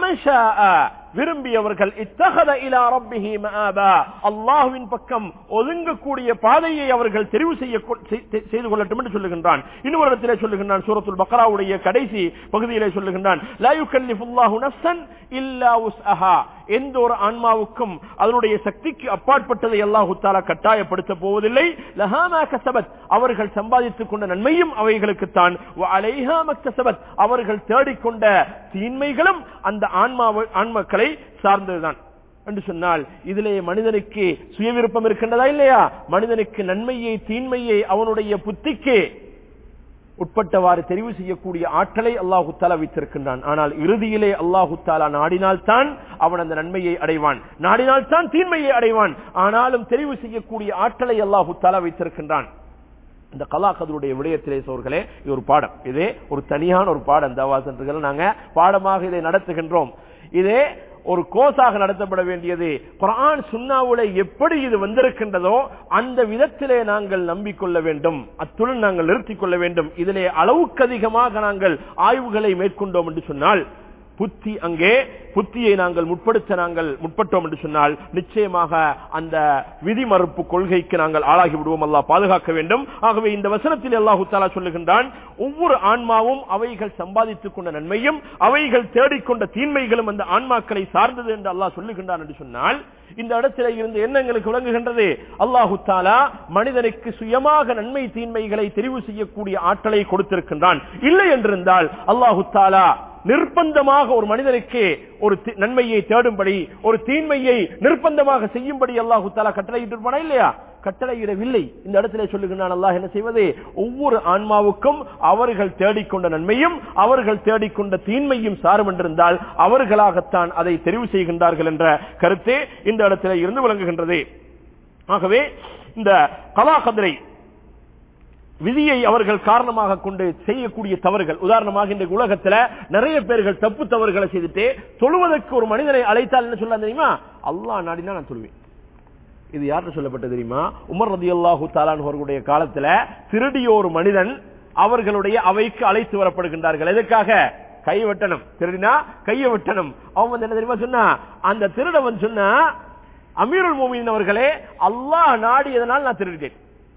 விரும்பியவர்கள் இத்தகத இலா ரப்பிஹி மஆபா அல்லாஹ்வின் பக்கம் ஒதுங்கக்கூடிய பாதையை அவர்கள் தெரிவு செய்ய செய்து கொள்ளட்டும் என்று சொல்லுகின்றான் இன்னொரு இடத்திலே சொல்லுகின்றான் சூரத்துல் பக்ராவுடைய கடைசி பகுதியிலே சொல்லுகின்றான் லா யுகல்லிஃபுல்லாஹு நஃப்ஸன் இல்லா உஸ்அஹா எந்த ஒரு ஆன்மாவுக்கும் அதனுடைய சக்திக்கு அப்பாற்பட்டதை அல்லாஹு தாலா கட்டாயப்படுத்த போவதில்லை லஹாமா கசபத் அவர்கள் சம்பாதித்துக் கொண்ட நன்மையும் அவைகளுக்குத்தான் அலைஹா மக்தசபத் அவர்கள் தேடிக்கொண்ட தீன்மைகளும் அந்த ஆன்மாவை ஆன்மக்களை சார்ந்ததுதான் என்று சொன்னால் இதிலே மனிதனுக்கு சுய விருப்பம் இருக்கின்றதா இல்லையா மனிதனுக்கு நன்மையை தீன்மையை அவனுடைய புத்திக்கு உட்பட்டவாறு தெரிவு செய்யக்கூடிய ஆற்றலை அல்லாஹு தாலா வைத்திருக்கின்றான் ஆனால் இறுதியிலே அல்லாஹு தாலா நாடினால் தான் அவன் அந்த நன்மையை அடைவான் நாடினால் தான் தீன்மையை அடைவான் ஆனாலும் தெரிவு செய்யக்கூடிய ஆற்றலை அல்லாஹு தாலா வைத்திருக்கின்றான் இந்த கலாக்கதருடைய விடயத்திலே சோர்களே இது ஒரு பாடம் இதே ஒரு தனியான ஒரு பாடம் தவாசன்கள் நாங்க பாடமாக இதை நடத்துகின்றோம் இதே ஒரு கோஸாக நடத்தப்பட வேண்டியது குரான் சுண்ணாவுல எப்படி இது வந்திருக்கின்றதோ அந்த விதத்திலே நாங்கள் நம்பிக்கொள்ள வேண்டும் அத்துடன் நாங்கள் நிறுத்திக் கொள்ள வேண்டும் இதிலே அளவுக்கு அதிகமாக நாங்கள் ஆய்வுகளை மேற்கொண்டோம் என்று சொன்னால் புத்தி அங்கே புத்தியை நாங்கள் முற்படுத்த நாங்கள் முற்பட்டோம் என்று சொன்னால் நிச்சயமாக அந்த விதி மறுப்பு கொள்கைக்கு நாங்கள் ஆளாகி விடுவோம் அல்லா பாதுகாக்க வேண்டும் ஆகவே இந்த வசனத்தில் அல்லாஹு தாலா சொல்லுகின்றான் ஒவ்வொரு ஆன்மாவும் அவைகள் சம்பாதித்துக் கொண்ட நன்மையும் அவைகள் தேடிக்கொண்ட தீன்மைகளும் அந்த ஆன்மாக்களை சார்ந்தது என்று அல்லாஹ் சொல்லுகின்றான் என்று சொன்னால் இந்த இடத்திலே இருந்து என்ன எங்களுக்கு விளங்குகின்றது அல்லாஹு தாலா மனிதனுக்கு சுயமாக நன்மை தீன்மைகளை தெரிவு செய்யக்கூடிய ஆற்றலை கொடுத்திருக்கின்றான் இல்லை என்றிருந்தால் அல்லாஹு தாலா நிர்பந்தமாக ஒரு மனிதனுக்கு ஒரு நன்மையை தேடும்படி ஒரு தீன்மையை நிர்பந்தமாக செய்யும்படி அல்லாஹு தாலா கட்டளையிட்டிருப்பானா இல்லையா கட்டளையிடவில்லை இந்த இடத்துல சொல்லுகிறான் அல்லாஹ் என்ன செய்வது ஒவ்வொரு ஆன்மாவுக்கும் அவர்கள் தேடிக்கொண்ட நன்மையும் அவர்கள் தேடிக்கொண்ட தீன்மையும் சாரும் என்றிருந்தால் அவர்களாகத்தான் அதை தெரிவு செய்கின்றார்கள் என்ற கருத்தே இந்த இடத்துல இருந்து விளங்குகின்றது ஆகவே இந்த கலாகதிரை விதியை அவர்கள் காரணமாக கொண்டு செய்யக்கூடிய தவறுகள் உதாரணமாக இந்த உலகத்துல நிறைய பேர்கள் தப்பு தவறுகளை செய்துட்டு தொழுவதற்கு ஒரு மனிதனை அழைத்தால் என்ன சொல்ல தெரியுமா அல்லா நாடினா நான் சொல்லுவேன் இது யார்கிட்ட சொல்லப்பட்டது தெரியுமா உமர் ரதி அல்லாஹூ தாலான்வர்களுடைய காலத்துல திருடிய ஒரு மனிதன் அவர்களுடைய அவைக்கு அழைத்து வரப்படுகின்றார்கள் எதுக்காக கை வெட்டணும் திருடினா கையை வெட்டணும் அவன் வந்து என்ன தெரியுமா சொன்னா அந்த திருடவன் சொன்னா அமீருல் மோமின் அவர்களே அல்லாஹ் நாடி எதனால் நான் திருடிட்டேன்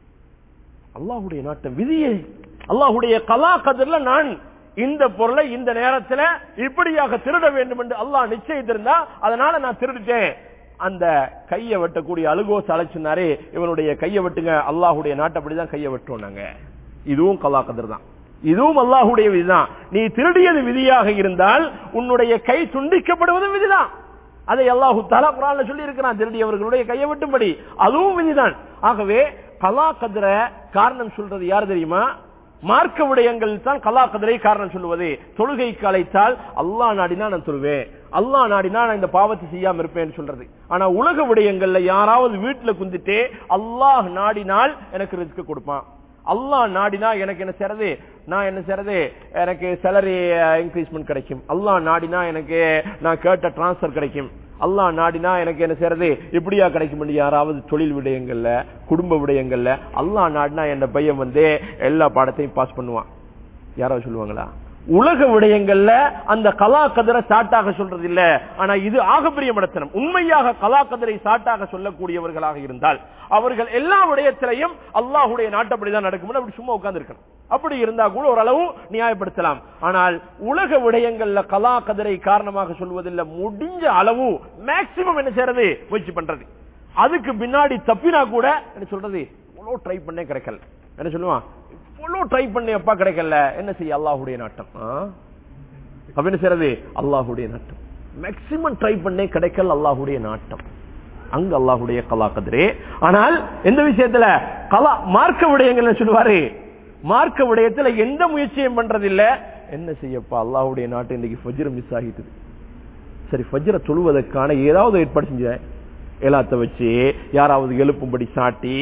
அல்லாஹுடைய நாட்டம் விதியை அல்லாஹுடைய கலா கதிர்ல நான் இந்த பொருளை இந்த நேரத்தில் இப்படியாக திருட வேண்டும் என்று அல்லாஹ் நிச்சயித்திருந்தா அதனால நான் திருடிட்டேன் அந்த கையை வெட்டக்கூடிய அழுகோஸ் அழைச்சினாரே இவனுடைய கையை வெட்டுங்க அல்லாஹுடைய நாட்டப்படிதான் கையை வெட்டுவோம் நாங்க இதுவும் கலா கதிர் தான் இதுவும் அல்லாஹுடைய விதிதான் நீ திருடியது விதியாக இருந்தால் உன்னுடைய கை துண்டிக்கப்படுவது விதிதான் அதை அல்லாஹு தாலா குரான்ல சொல்லி இருக்கிறான் திருடியவர்களுடைய கையை வெட்டும்படி அதுவும் விதிதான் ஆகவே கலா கதிர காரணம் சொல்றது யார் தெரியுமா மார்க்க விடயங்கள் தான் கலா கதிரை காரணம் சொல்லுவது தொழுகைக்கு அழைத்தால் அல்லா நாடினா நான் சொல்லுவேன் அல்லா நாடினா நான் இந்த பாவத்தை செய்யாம இருப்பேன் சொல்றது ஆனா உலக விடயங்கள்ல யாராவது வீட்டுல குந்திட்டு அல்லாஹ் நாடினால் எனக்கு ரிஸ்க் கொடுப்பான் அல்லாஹ் நாடினா எனக்கு என்ன செய்யறது நான் என்ன செய்யறது எனக்கு சேலரி இன்க்ரீஸ்மெண்ட் கிடைக்கும் அல்லாஹ் நாடினா எனக்கு நான் கேட்ட டிரான்ஸ்பர் கிடைக்கும் அல்லா நாடினா எனக்கு என்ன செய்யறது இப்படியா கிடைக்கும் யாராவது தொழில் விடயங்கள்ல குடும்ப விடயங்கள்ல அல்லா நாடினா என்ன பையன் வந்து எல்லா பாடத்தையும் பாஸ் பண்ணுவான் யாராவது சொல்லுவாங்களா உலக விடயங்கள்ல அந்த கலா கதிரை சாட்டாக சொல்றது இல்ல ஆனா இது ஆகப்பெரிய மடத்தனம் உண்மையாக கலா கதிரை சாட்டாக சொல்லக்கூடியவர்களாக இருந்தால் அவர்கள் எல்லா விடயத்திலையும் அல்லாஹுடைய நாட்டப்படிதான் நடக்கும் அப்படி சும்மா உட்கார்ந்து இருக்கணும் அப்படி இருந்தா கூட ஓரளவு நியாயப்படுத்தலாம் ஆனால் உலக விடயங்கள்ல கலா கதிரை காரணமாக சொல்வதில்லை முடிஞ்ச அளவு மேக்சிமம் என்ன செய்யறது முயற்சி பண்றது அதுக்கு பின்னாடி தப்பினா கூட என்ன சொல்றது இவ்வளவு ட்ரை பண்ணே கிடைக்கல என்ன சொல்லுவான் இவ்வளவு ட்ரை பண்ணி அப்பா கிடைக்கல என்ன செய்ய அல்லாஹுடைய நாட்டம் அப்படின்னு செய்யறது அல்லாஹுடைய நாட்டம் மேக்சிமம் ட்ரை பண்ணே கிடைக்கல அல்லாஹுடைய நாட்டம் அங்க அல்லாஹுடைய கலா கதிரே ஆனால் எந்த விஷயத்துல கலா மார்க்க விடயங்கள் சொல்லுவாரு மார்க்க விடயத்துல எந்த முயற்சியும் பண்றது இல்ல என்ன செய்யப்பா அல்லாஹுடைய நாட்டு இன்னைக்கு ஃபஜ்ர மிஸ் ஆகிட்டது சரி ஃபஜ்ர தொழுவதற்கான ஏதாவது ஏற்பாடு செஞ்ச எல்லாத்த வச்சு யாராவது எழுப்பும்படி சாட்டி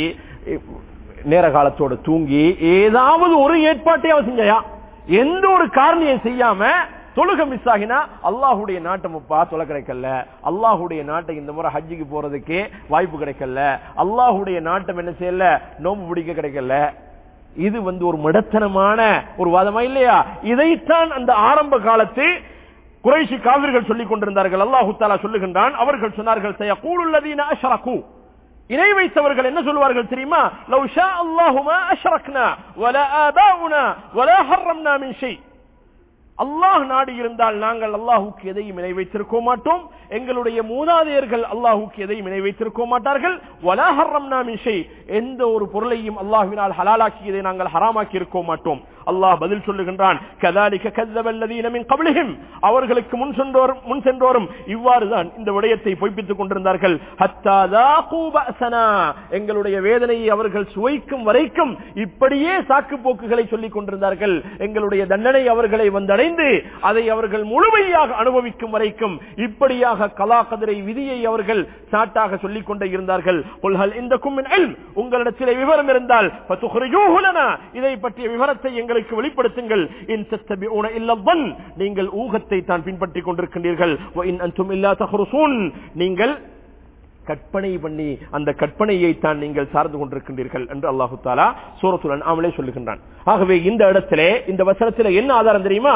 நேர காலத்தோட தூங்கி ஏதாவது ஒரு ஏற்பாட்டை அவ செஞ்சா எந்த ஒரு காரணியை செய்யாம தொழுக மிஸ் ஆகினா அல்லாஹுடைய நாட்டமுப்பா தொலை கிடைக்கல அல்லாஹுடைய நாட்டை இந்த முறை ஹஜ்ஜுக்கு போறதுக்கே வாய்ப்பு கிடைக்கல அல்லாஹுடைய நாட்டம் என்ன செய்யல நோம்பு பிடிக்க கிடைக்கல இது வந்து ஒரு மடத்தனமான ஒரு வாதமா இல்லையா இதைத்தான் அந்த ஆரம்ப காலத்து குறைசி காவிர்கள் சொல்லிக் கொண்டிருந்தார்கள் அல்லாஹு தாலா சொல்லுகின்றான் அவர்கள் சொன்னார்கள் சயகூலுல்லதீன அஷ்ரகு இணை வைத்தவர்கள் என்ன சொல்வார்கள் தெரியுமா லவ் ஷா அல்லாஹுமா அஷ்ரக்னா வலா ஆபாஉனா வலா ஹர்ரம்னா மின் ஷை அல்லாஹ் நாடி இருந்தால் நாங்கள் அல்லாஹுக்கு எதையும் இணை வைத்திருக்க மாட்டோம் எங்களுடைய மூதாதையர்கள் அல்லாஹுக்கு எதையும் இணை வைத்திருக்க மாட்டார்கள் வலா ஹர்ரம்னா மின் ஷை எந்த ஒரு பொருளையும் அல்லாஹ்வினால் ஹலாலாக்கியதை நாங்கள் ஹராமாக்கி இருக்க மாட்டோம் அல்லாஹ் பதில் சொல்லுகின்றான் கதாலிக்க கல்லவல்லதீன மின் கபிலிஹிம் அவர்களுக்கு முன் சென்றோரும் முன் சென்றோரும் இவ்வாறுதான் இந்த விடயத்தை பொய்ப்பித்துக் கொண்டிருந்தார்கள் ஹத்தா தாகூ பஅஸனா எங்களுடைய வேதனையை அவர்கள் சுவைக்கும் வரைக்கும் இப்படியே சாக்கு போக்குகளை சொல்லிக் கொண்டிருந்தார்கள் எங்களுடைய தண்டனை அவர்களை வந்தடைந்து அதை அவர்கள் முழுமையாக அனுபவிக்கும் வரைக்கும் இப்படியாக கலா கதிரை விதியை அவர்கள் சாட்டாக சொல்லிக் கொண்டே இருந்தார்கள் கொள்கள் இந்த கும்மின் இல்ம் உங்களிடத்திலே விவரம் இருந்தால் ஃபதுஹ்ரிஜூஹு லனா இதை பற்றிய விவரத்தை எங்களுக்கு வெளிப்படுத்துங்கள் இன் தத்தபிஊன இல்ல வன் நீங்கள் ஊகத்தை தான் பின்பற்றிக் கொண்டிருக்கின்றீர்கள் வ இன் அன்தும் இல்லா தஹ்ருசூன் நீங்கள் கற்பனை பண்ணி அந்த கற்பனையை தான் நீங்கள் சார்ந்து கொண்டிருக்கின்றீர்கள் என்று அல்லாஹு தாலா சூரத்துடன் ஆமலே சொல்லுகின்றான் ஆகவே இந்த இடத்திலே இந்த வசனத்திலே என்ன ஆதாரம் தெரியுமா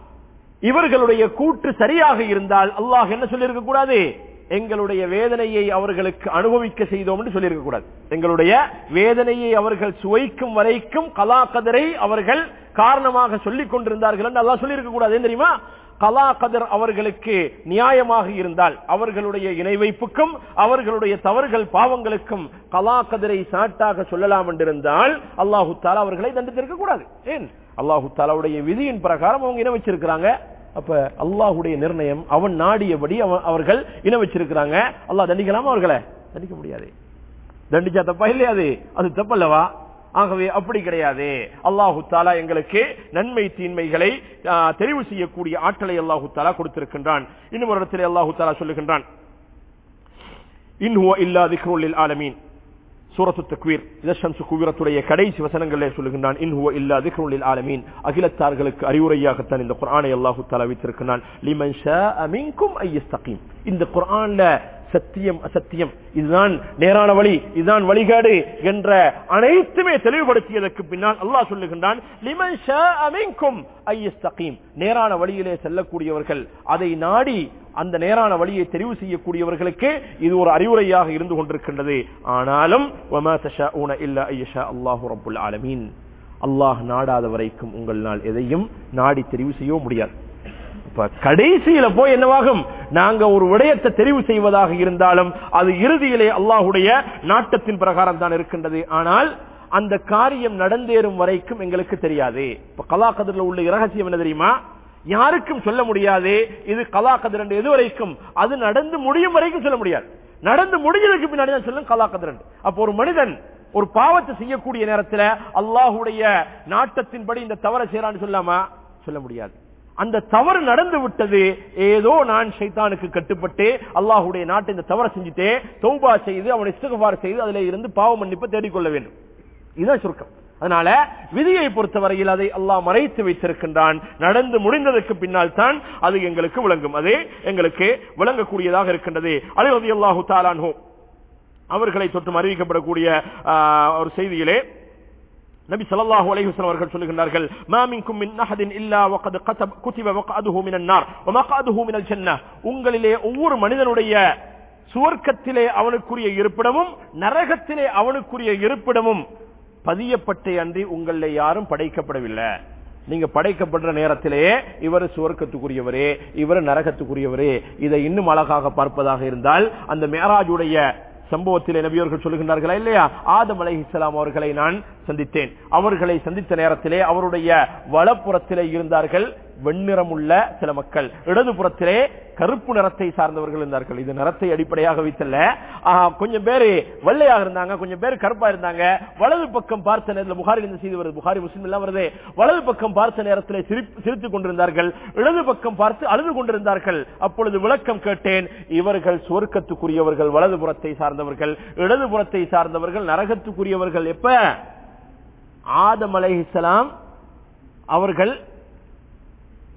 இவர்களுடைய கூற்று சரியாக இருந்தால் அல்லாஹ் என்ன சொல்லியிருக்க கூடாது எங்களுடைய வேதனையை அவர்களுக்கு அனுபவிக்க செய்தோம் என்று சொல்லியிருக்க கூடாது எங்களுடைய வேதனையை அவர்கள் சுவைக்கும் வரைக்கும் கலா கதரை அவர்கள் காரணமாக சொல்லிக் கொண்டிருந்தார்கள் என்று அல்லாஹ் சொல்லியிருக்க கூடாது ஏன் தெரியுமா கலா கதர் அவர்களுக்கு நியாயமாக இருந்தால் அவர்களுடைய இணை வைப்புக்கும் அவர்களுடைய தவறுகள் பாவங்களுக்கும் கலா கதரை சாட்டாக சொல்லலாம் என்றிருந்தால் அல்லாஹு தாலா அவர்களை தண்டித்திருக்க கூடாது ஏன் அல்லாஹு தாலாவுடைய விதியின் பிரகாரம் அவங்க இணை வச்சிருக்கிறாங்க அப்ப அல்லாஹுடைய நிர்ணயம் அவன் நாடியபடி அவன் அவர்கள் இன வச்சிருக்கிறாங்க அல்லாஹ் தண்டிக்கலாமா அவர்களை தண்டிக்க முடியாது தண்டிச்சா தப்பா இல்லையாது அது தப்பல்லவா ஆகவே அப்படி கிடையாது அல்லாஹு தாலா எங்களுக்கு நன்மை தீன்மைகளை ஆ, தெரிவு செய்யக்கூடிய ஆற்றலை அல்லாஹு தாலா கொடுத்திருக்கின்றான் இன்னும் ஒரு இடத்திலே அல்லாஹு தாலா சொல்லுகின்றான் இன்ஹுவ இல்லா திக்ருல் ஆலமீன் சூரத்து தக்வீர் இதஷம்சு குவிரத்துடைய கடைசி வசனங்களே சொல்லுகின்றான் இன்ஹுவ இல்லா திக்ருல் ஆலமீன் அகிலத்தார்களுக்கு அறிவுரையாகத்தான் இந்த குர்ஆனை அல்லாஹு தஆலா வைத்திருக்கிறான் லிமன் ஷாஅ மின்கும் ஐயஸ்தகீம் இந்த குர்ஆன்ல சத்தியம் அசத்தியம் இதுதான் நேரான வழி இதுதான் வழிகாடு என்ற அனைத்துமே தெளிவுபடுத்தியதற்கு பின்னால் அல்லாஹ் சொல்லுகின்றான் லிமன் ஷாஅ மின்கும் ஐயஸ்தகீம் நேரான வழியிலே செல்லக்கூடியவர்கள் அதை நாடி அந்த நேரான வழியை தெரிவு செய்யக்கூடியவர்களுக்கு இது ஒரு அறிவுரையாக இருந்து கொண்டிருக்கின்றது ஆனாலும் வமா தஷாஊன இல்லா ஐயஷா அல்லாஹு ரப்புல் ஆலமீன் அல்லாஹ் நாடாத வரைக்கும் உங்களால் எதையும் நாடி தெரிவு செய்ய முடியாது இப்ப கடைசியில போய் என்னவாகும் நாங்க ஒரு விடயத்தை தெரிவு செய்வதாக இருந்தாலும் அது இறுதியிலே அல்லாஹுடைய நாட்டத்தின் பிரகாரம் தான் இருக்கின்றது ஆனால் அந்த காரியம் நடந்தேறும் வரைக்கும் எங்களுக்கு தெரியாது இப்ப கலாக்கதிரில் உள்ள இரகசியம் என்ன தெரியுமா யாருக்கும் சொல்ல முடியாது இது கலாக்கதிர் என்று எது வரைக்கும் அது நடந்து முடியும் வரைக்கும் சொல்ல முடியாது நடந்து முடிஞ்சதுக்கு பின்னாடி தான் சொல்லும் கலாக்கதிர் என்று அப்ப ஒரு மனிதன் ஒரு பாவத்தை செய்யக்கூடிய நேரத்துல அல்லாஹுடைய நாட்டத்தின்படி இந்த தவறை செய்யறான்னு சொல்லாமா சொல்ல முடியாது அந்த தவறு நடந்து விட்டது ஏதோ நான் ஷைத்தானுக்கு கட்டுப்பட்டு அல்லாஹுடைய நாட்டை இந்த தவறை செஞ்சுட்டே தௌபா செய்து அவனை இஸ்திகபார் செய்து அதுல இருந்து பாவ மன்னிப்பு தேடிக்கொள்ள வேண்டும் இதுதான் சுருக்கம் அதனால விதியை பொறுத்தவரையில் அதை அல்லாஹ் மறைத்து வைத்திருக்கின்றான் நடந்து முடிந்ததற்கு பின்னால் தான் அது எங்களுக்கு விளங்கும் அது எங்களுக்கு விளங்கக்கூடியதாக இருக்கின்றது அலைவதி அல்லாஹு தாலான்ஹோ அவர்களை தொற்றும் அறிவிக்கப்படக்கூடிய ஆஹ், ஒரு செய்தியிலே நபி ஸல்லல்லாஹு அலைஹி வஸல்லம் அவர்கள் சொல்லுகின்றார்கள் மா மின்கும் மின் அஹதின் இல்லா வகத் கதப் குதிப வக்அதுஹு மினன் நார் வ மக்அதுஹு மினல் ஜன்னah உங்களிலே ஒவ்வொரு மனிதனுடைய சுவர்க்கத்திலே அவனுக்குரிய இருப்பிடமும் நரகத்திலே அவனுக்குரிய இருப்பிடமும் பதியப்பட்டே அன்றி உங்களிலே யாரும் படைக்கப்படவில்லை நீங்க படைக்கப்படுற நேரத்திலேயே இவர் சுவர்க்கத்துக்குரியவரே இவர் நரகத்துக்குரியவரே இதை இன்னும் அழகாக பார்ப்பதாக இருந்தால் அந்த மேராஜுடைய சம்பவத்திலே நபியவர்கள் சொல்லுகின்றார்களா இல்லையா ஆதம் அலைஹிஸ்ஸலாம் அவர்களை நான் சந்தித்தேன் அவர்களை சந்தித்த நேரத்திலே அவருடைய வலப்புறத்திலே இருந்தார்கள் வெண்ணிறமுள்ள சில மக்கள் இடதுபுறத்திலே கருப்பு நிறத்தை சார்ந்தவர்கள் இருந்தார்கள் இது நிறத்தை அடிப்படையாக வைத்தல்ல ஆஹ், கொஞ்சம் பேரு வெள்ளையாக இருந்தாங்க கொஞ்சம் பேர் கருப்பா இருந்தாங்க வலது பக்கம் பார்த்த நேரத்தில் புகாரி இந்த செய்தி வருது புகாரி முஸ்லிம் எல்லாம் வருது வலது பக்கம் பார்த்த நேரத்தில் சிரிப்- சிரித்துக் கொண்டிருந்தார்கள் இடது பக்கம் பார்த்து அழுது கொண்டிருந்தார்கள் அப்பொழுது விளக்கம் கேட்டேன் இவர்கள் சுவர்க்கத்துக்குரியவர்கள் வலது புறத்தை சார்ந்தவர்கள் இடது புறத்தை சார்ந்தவர்கள் நரகத்துக்குரியவர்கள் எப்ப ஆதம் அலைஹிஸ்ஸலாம் அவர்கள்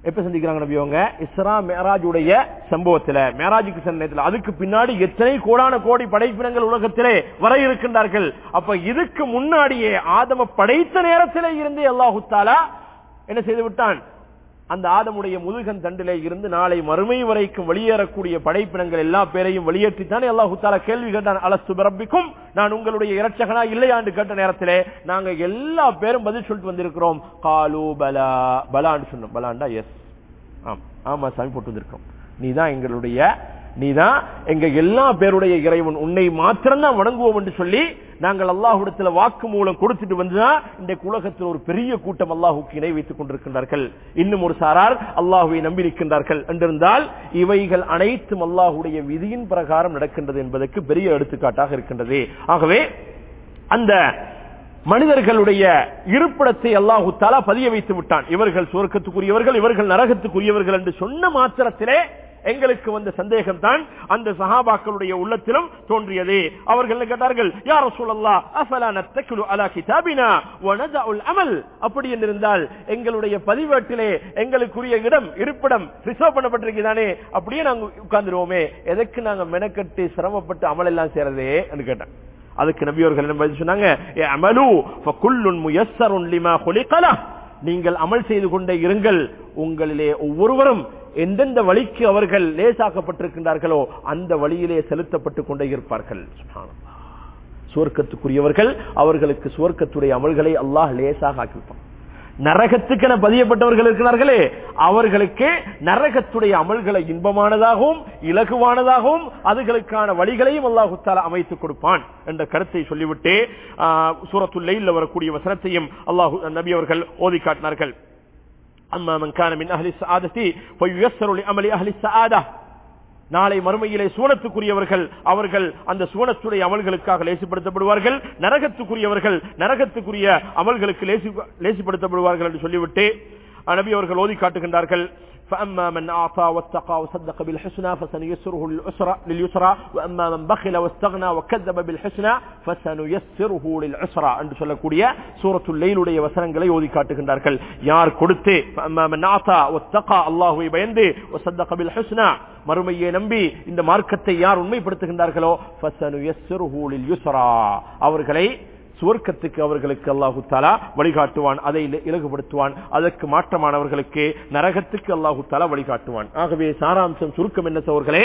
எப்ப சந்திக்கிறாங்க நபி அவங்க இஸ்ரா மேராஜுடைய சம்பவத்துல மேராஜுக்கு சென்ற நேரத்துல அதுக்கு பின்னாடி எத்தனை கோடான கோடி படைப்பினங்கள் உலகத்திலே வர இருக்கின்றார்கள் அப்ப இதுக்கு முன்னாடியே ஆதம படைத்த நேரத்திலே இருந்து அல்லாஹு தாலா என்ன செய்து விட்டான் அந்த ஆதமுடைய முதுகன் தண்டிலே இருந்து நாளை மறுமை வரைக்கும் வெளியேறக்கூடிய படைப்பினங்கள் எல்லா பேரையும் வெளியேற்றித்தானே அல்லாஹு தாலா கேள்வி கேட்டான் அலசு பிறப்பிக்கும் நான் உங்களுடைய இரட்சகனா இல்லையாண்டு கேட்ட நேரத்திலே நாங்க எல்லா பேரும் பதில் சொல்லிட்டு வந்திருக்கிறோம் காலு பலா பலான்னு சொன்னோம் பலாண்டா எஸ் ஆம் ஆமா சாமி போட்டு வந்திருக்கோம் நீதான் எங்களுடைய நீதான் எங்க எல்லா பேருடைய இறைவன் உன்னை மாத்திரம்தான் வணங்குவோம் என்று சொல்லி நாங்கள் அல்லாஹுடத்துல வாக்கு மூலம் கொடுத்துட்டு வந்துதான் இந்த உலகத்தில் ஒரு பெரிய கூட்டம் அல்லாஹுக்கு இணை வைத்துக் கொண்டிருக்கின்றார்கள் இன்னும் ஒரு சாரார் அல்லாஹுவை நம்பி நிற்கின்றார்கள் என்றிருந்தால் இவைகள் அனைத்தும் அல்லாஹுடைய விதியின் பிரகாரம் நடக்கின்றது என்பதற்கு பெரிய எடுத்துக்காட்டாக இருக்கின்றது ஆகவே அந்த மனிதர்களுடைய இருப்பிடத்தை அல்லாஹு தாலா பதிய வைத்து விட்டான் இவர்கள் சுவர்க்கத்துக்குரியவர்கள் இவர்கள் நரகத்துக்குரியவர்கள் என்று சொன்ன மாத்திரத்திலே எங்களுக்கு வந்த சந்தேகம் தான் அந்த சஹாபாக்களுடைய உள்ளத்திலும் தோன்றியது அவர்கள் கேட்டார்கள் யார் சொல்லல்லா அஃபலா நத்தக்கிலு அலா கிதாபினா வனதஉல் அமல் அப்படி என்றிருந்தால் எங்களுடைய பதிவேட்டிலே எங்களுக்குரிய இடம் இருப்பிடம் ரிசர்வ் பண்ணப்பட்டிருக்குதானே அப்படியே நாங்க உட்கார்ந்துருவோமே எதற்கு நாங்க மெனக்கட்டு சிரமப்பட்டு அமல் எல்லாம் செய்யறதே என்று கேட்டேன் அதுக்கு நபியவர்கள் என்ன பதில் சொன்னாங்க "ஏ அமலு ஃபகுல்லுன் முயஸ்ஸருன் லிமா குலிகலா." நீங்கள் அமல் செய்து கொண்டே இருங்கள் உங்களிலே ஒவ்வொருவரும் எந்தெந்த வழிக்கு அவர்கள் லேசாக்கப்பட்டிருக்கின்றார்களோ அந்த வழியிலே செலுத்தப்பட்டுக் கொண்டே இருப்பார்கள் சுப்ஹானல்லாஹ். சுவர்க்கத்துக்குரியவர்கள் அவர்களுக்கு சுவர்க்கத்துடைய அமல்களை அல்லாஹ் லேசாக ஆக்கிவிப்பான் நரகத்துக்கென பதியப்பட்டவர்கள் இருக்கிறார்களே அவர்களுக்கு நரகத்துடைய அமல்களை இன்பமானதாகவும் இலகுவானதாகவும் அதுகளுக்கான வழிகளையும் அல்லாஹு தாலா அமைத்துக் கொடுப்பான் என்ற கருத்தை சொல்லிவிட்டு சூரத்துல்லையில் வரக்கூடிய வசனத்தையும் அல்லாஹு நபி அவர்கள் ஓதி காட்டினார்கள் அம்மா மன் கான மின் அஹ்லி ஸஆதத்தி ஃபயுயஸ்ஸரு லிஅமலி அஹ்லி ஸஆதா நாளை மறுமையிலே சுவனத்துக்குரியவர்கள் அவர்கள் அந்த சுவனத்துடைய அமல்களுக்காக லேசிப்படுத்தப்படுவார்கள் நரகத்துக்குரியவர்கள் நரகத்துக்குரிய அமல்களுக்கு லேசி லேசிப்படுத்தப்படுவார்கள் என்று சொல்லிவிட்டு நபி அவர்கள் ஓதி காட்டுகின்றார்கள் فأما من أعطى واتقى وصدق بالحسنى فسنيسره للعسرى لليسرى وأما من بخل واستغنى وكذب بالحسنى فسنيسره للعسرى என்று சொல்லக்கூடிய சூரத்துல் லைலுடைய வசனங்களை ஓதி காட்டுகின்றார்கள் யார் கொடுத்து فأما من أعطى واتقى அல்லாஹ்வை பயந்து وصدق بالحسنى மறுமையை நம்பி இந்த மார்க்கத்தை யார் உண்மைப்படுத்துகின்றார்களோ فسنيسره لليسرى அவர்களை சுவர்க்கத்துக்கு அவர்களுக்கு அல்லாஹு தாலா வழிகாட்டுவான் அதை இலகுபடுத்துவான் அதற்கு மாற்றமானவர்களுக்கு நரகத்துக்கு அல்லாஹு தாலா வழிகாட்டுவான் ஆகவே சாராம்சம் சுருக்கம் என்ன சோர்களே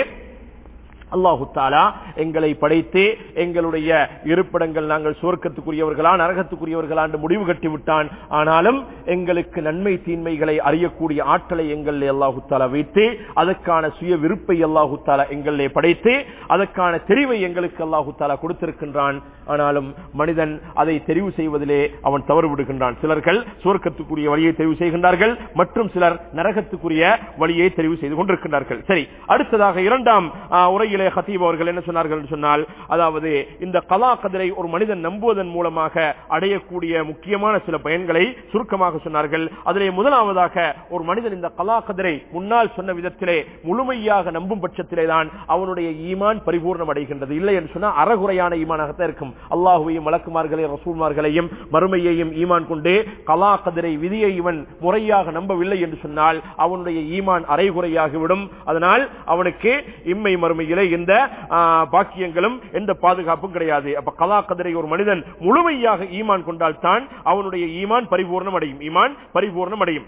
அல்லாஹு தாலா எங்களை படைத்து எங்களுடைய இருப்பிடங்கள் நாங்கள் சுவர்க்கத்துக்குரியவர்களா நரகத்துக்குரியவர்களா என்று முடிவு கட்டி விட்டான் ஆனாலும் எங்களுக்கு நன்மை தீன்மைகளை அறியக்கூடிய ஆற்றலை எங்களில் அல்லாஹு தாலா வைத்து அதற்கான சுய விருப்பை அல்லாஹு தாலா எங்களிலே படைத்து அதற்கான தெரிவை எங்களுக்கு அல்லாஹு தாலா கொடுத்திருக்கின்றான் ஆனாலும் மனிதன் அதை தெரிவு செய்வதிலே அவன் தவறு விடுகின்றான் சிலர்கள் சுவர்க்கத்துக்குரிய வழியை தெரிவு செய்கின்றார்கள் மற்றும் சிலர் நரகத்துக்குரிய வழியை தெரிவு செய்து கொண்டிருக்கின்றார்கள் சரி அடுத்ததாக இரண்டாம் ஆ, உரையிலே ஹத்தீப் அவர்கள் என்ன சொன்னார்கள் என்று சொன்னால் அதாவது இந்த கலா கதிரை ஒரு மனிதன் நம்புவதன் மூலமாக அடையக்கூடிய முக்கியமான சில பயன்களை சுருக்கமாக சொன்னார்கள் அதிலே முதலாவதாக ஒரு மனிதன் இந்த கலா கதிரை முன்னால் சொன்ன விதத்திலே முழுமையாக நம்பும் பட்சத்திலே தான் அவனுடைய ஈமான் பரிபூர்ணம் அடைகின்றது இல்லை என்று சொன்னால் அறகுறையான ஈமானாகத்தான் இருக்கும் அல்லாஹுவையும் வழக்குமார்களையும் ரசூல்மார்களையும் மறுமையையும் ஈமான் கொண்டு கலா கதிரை விதியை இவன் முறையாக நம்பவில்லை என்று சொன்னால் அவனுடைய ஈமான் அரைகுறையாகிவிடும் அதனால் அவனுக்கு இம்மை மறுமையிலே எந்த ஆ, பாக்கியங்களும் எந்த பாதுகாப்பும் கிடையாது அப்ப கலா கதிரை ஒரு மனிதன் முழுமையாக ஈமான் கொண்டால் தான் அவனுடைய ஈமான் பரிபூர்ணம் அடையும் ஈமான் பரிபூர்ணம் அடையும்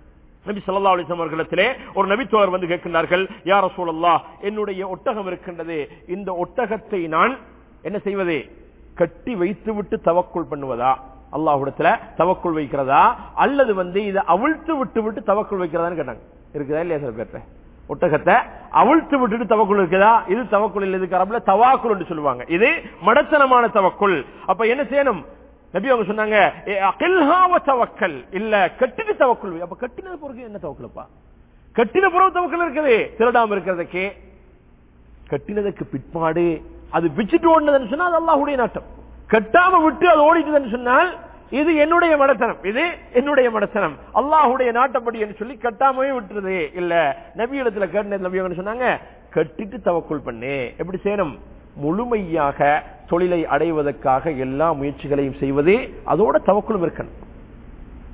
நபி ஸல்லல்லாஹு அலைஹி வஸல்லம் அவர்களிடத்திலே ஒரு நபித்தோழர் வந்து கேட்கின்றார்கள் யா ரசூலல்லாஹ் என்னுடைய ஒட்டகம் இருக்கின்றது இந்த ஒட்டகத்தை நான் என்ன செய்வது கட்டி வைத்து விட்டு தவக்குள் பண்ணுவதா அல்லாஹ்விடத்துல தவக்குள் வைக்கிறதா அல்லது வந்து இதை அவிழ்த்து விட்டு விட்டு தவக்குள் வைக்கிறதான்னு கேட்டாங்க இருக்குதா இல்லையா சில பேர்ட்ட ஒட்டகத்தை அவிழ்த்து விட்டுட்டு தவக்குள் இருக்குதா இது தவக்குள் இல்லை இதுக்கு அரபுல தவாக்குள் என்று சொல்லுவாங்க இது மடத்தனமான தவக்குள் அப்ப என்ன செய்யணும் நபி அவங்க சொன்னாங்க "ஏ, அகில்ஹா வ தவக்கல் இல்ல கட்டிட்டு தவக்குள் வை." அப்ப கட்டினது பிறகு என்ன தவக்குலப்பா கட்டின பிறகு தவக்கல் இருக்குது திருடாம இருக்கிறதுக்கு கட்டினதுக்கு பிற்பாடு அது விச்சுட்டு ஓடினதுன்னு சொன்னா அது அல்லாஹ்வுடைய நாட்டம் கட்டாம விட்டு அது ஓடிட்டதுன்னு சொன்னால் இது என்னுடைய மடத்தனம் இது என்னுடைய மடத்தனம் அல்லாஹ்வுடைய நாட்டப்படி என்று சொல்லி கட்டாமவே விட்டுறது இல்ல நபி இடத்துல கேட்ட நபி அவங்க சொன்னாங்க கட்டிட்டு தவக்குள் பண்ணு எப்படி செய்யணும் முழுமையாக தொழிலை அடைவதற்காக எல்லா முயற்சிகளையும் செய்வது அதோட தவக்குளும் இருக்கணும்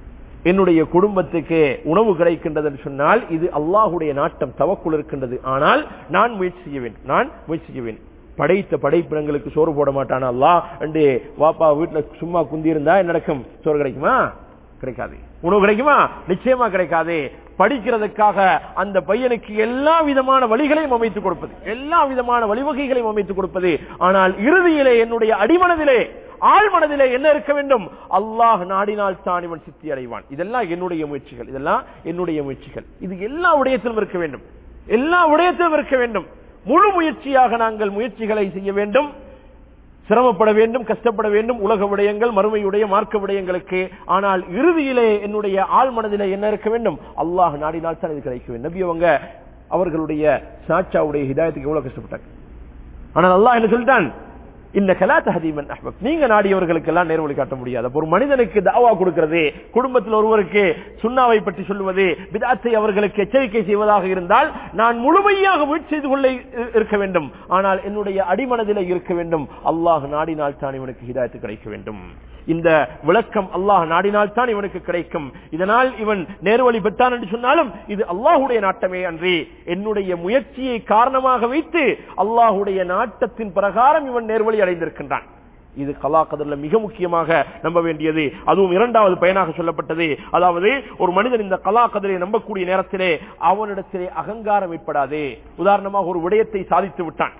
என்னுடைய குடும்பத்துக்கு உணவு கிடைக்கின்றது என்று சொன்னால் இது அல்லாஹுடைய நாட்டம் தவக்குள் இருக்கின்றது ஆனால் நான் முயற்சி செய்ய வேண்டும் நான் முயற்சி செய்ய வேண்டும் படைத்த படைப்பினங்களுக்கு சோறு போட மாட்டானா அல்லாஹ் என்று வாப்பா வீட்டுல சும்மா குந்தி இருந்தா என்ன நடக்கும் சோறு கிடைக்குமா கிடைக்காது உணவு கிடைக்குமா நிச்சயமா கிடைக்காது படிக்கிறதுக்காக அந்த பையனுக்கு எல்லா விதமான வழிகளையும் அமைத்துக் கொடுப்பது எல்லா விதமான வழிவகைகளையும் அமைத்துக் கொடுப்பது ஆனால் இறுதியிலே என்னுடைய அடிமனதிலே ஆழ் மனதிலே என்ன இருக்க வேண்டும் அல்லாஹ் நாடினால் தான் இவன் சித்தி அடைவான் இதெல்லாம் என்னுடைய முயற்சிகள் இதெல்லாம் என்னுடைய முயற்சிகள் இது எல்லா விடயத்திலும் இருக்க வேண்டும் எல்லா விடயத்திலும் இருக்க வேண்டும் முழு முயற்சியாக நாங்கள் முயற்சிகளை செய்ய வேண்டும் சிரமப்பட வேண்டும் கஷ்டப்பட வேண்டும் உலக விடயங்கள் மறுமையுடைய மார்க்க விடயங்களுக்கு ஆனால் இறுதியிலே என்னுடைய ஆள் மனதிலே என்ன இருக்க வேண்டும் அல்லாஹ் நாடினால் தான் இது கிடைக்க வேண்டும் நபி அவங்க அவர்களுடைய சாச்சாவுடைய ஹிதாயத்துக்கு எவ்வளவு கஷ்டப்பட்டாங்க ஆனால் அல்லாஹ் என்ன சொல்லிட்டான் இந்த கலாத்த ஹதீமன் அஹ்பப் நீங்க நாடியவர்களுக்கு எல்லாம் நேர்வழி காட்ட முடியாது அப்ப ஒரு மனிதனுக்கு தாவா கொடுக்கிறது குடும்பத்தில் ஒருவருக்கு சுண்ணாவை பற்றி சொல்லுவது விதாத்தை அவர்களுக்கு எச்சரிக்கை செய்வதாக இருந்தால் நான் முழுமையாக முயற்சி செய்து கொள்ள இ- இருக்க வேண்டும் ஆனால் என்னுடைய அடிமனதிலே இருக்க வேண்டும் அல்லாஹ் நாடினால் தான் இவனுக்கு ஹிதாயத்து கிடைக்க வேண்டும் இந்த விளக்கம் அல்லாஹ் நாடினால் தான் இவனுக்கு கிடைக்கும் இதனால் இவன் நேர்வழி பெற்றான் என்று சொன்னாலும் இது அல்லாஹுடைய நாட்டமே அன்றி என்னுடைய முயற்சியை காரணமாக வைத்து அல்லாஹுடைய நாட்டத்தின் பிரகாரம் இவன் நேர்வழி அடைந்திருக்கின்றான் இது கலா கதர்ல மிக முக்கியமாக நம்ப வேண்டியது அதுவும் இரண்டாவது பயனாக சொல்லப்பட்டது அதாவது ஒரு மனிதன் இந்த கலா கதரை நம்பக்கூடிய நேரத்திலே அவனிடத்திலே அகங்காரம் ஏற்படாது உதாரணமாக ஒரு விடயத்தை சாதித்து விட்டான்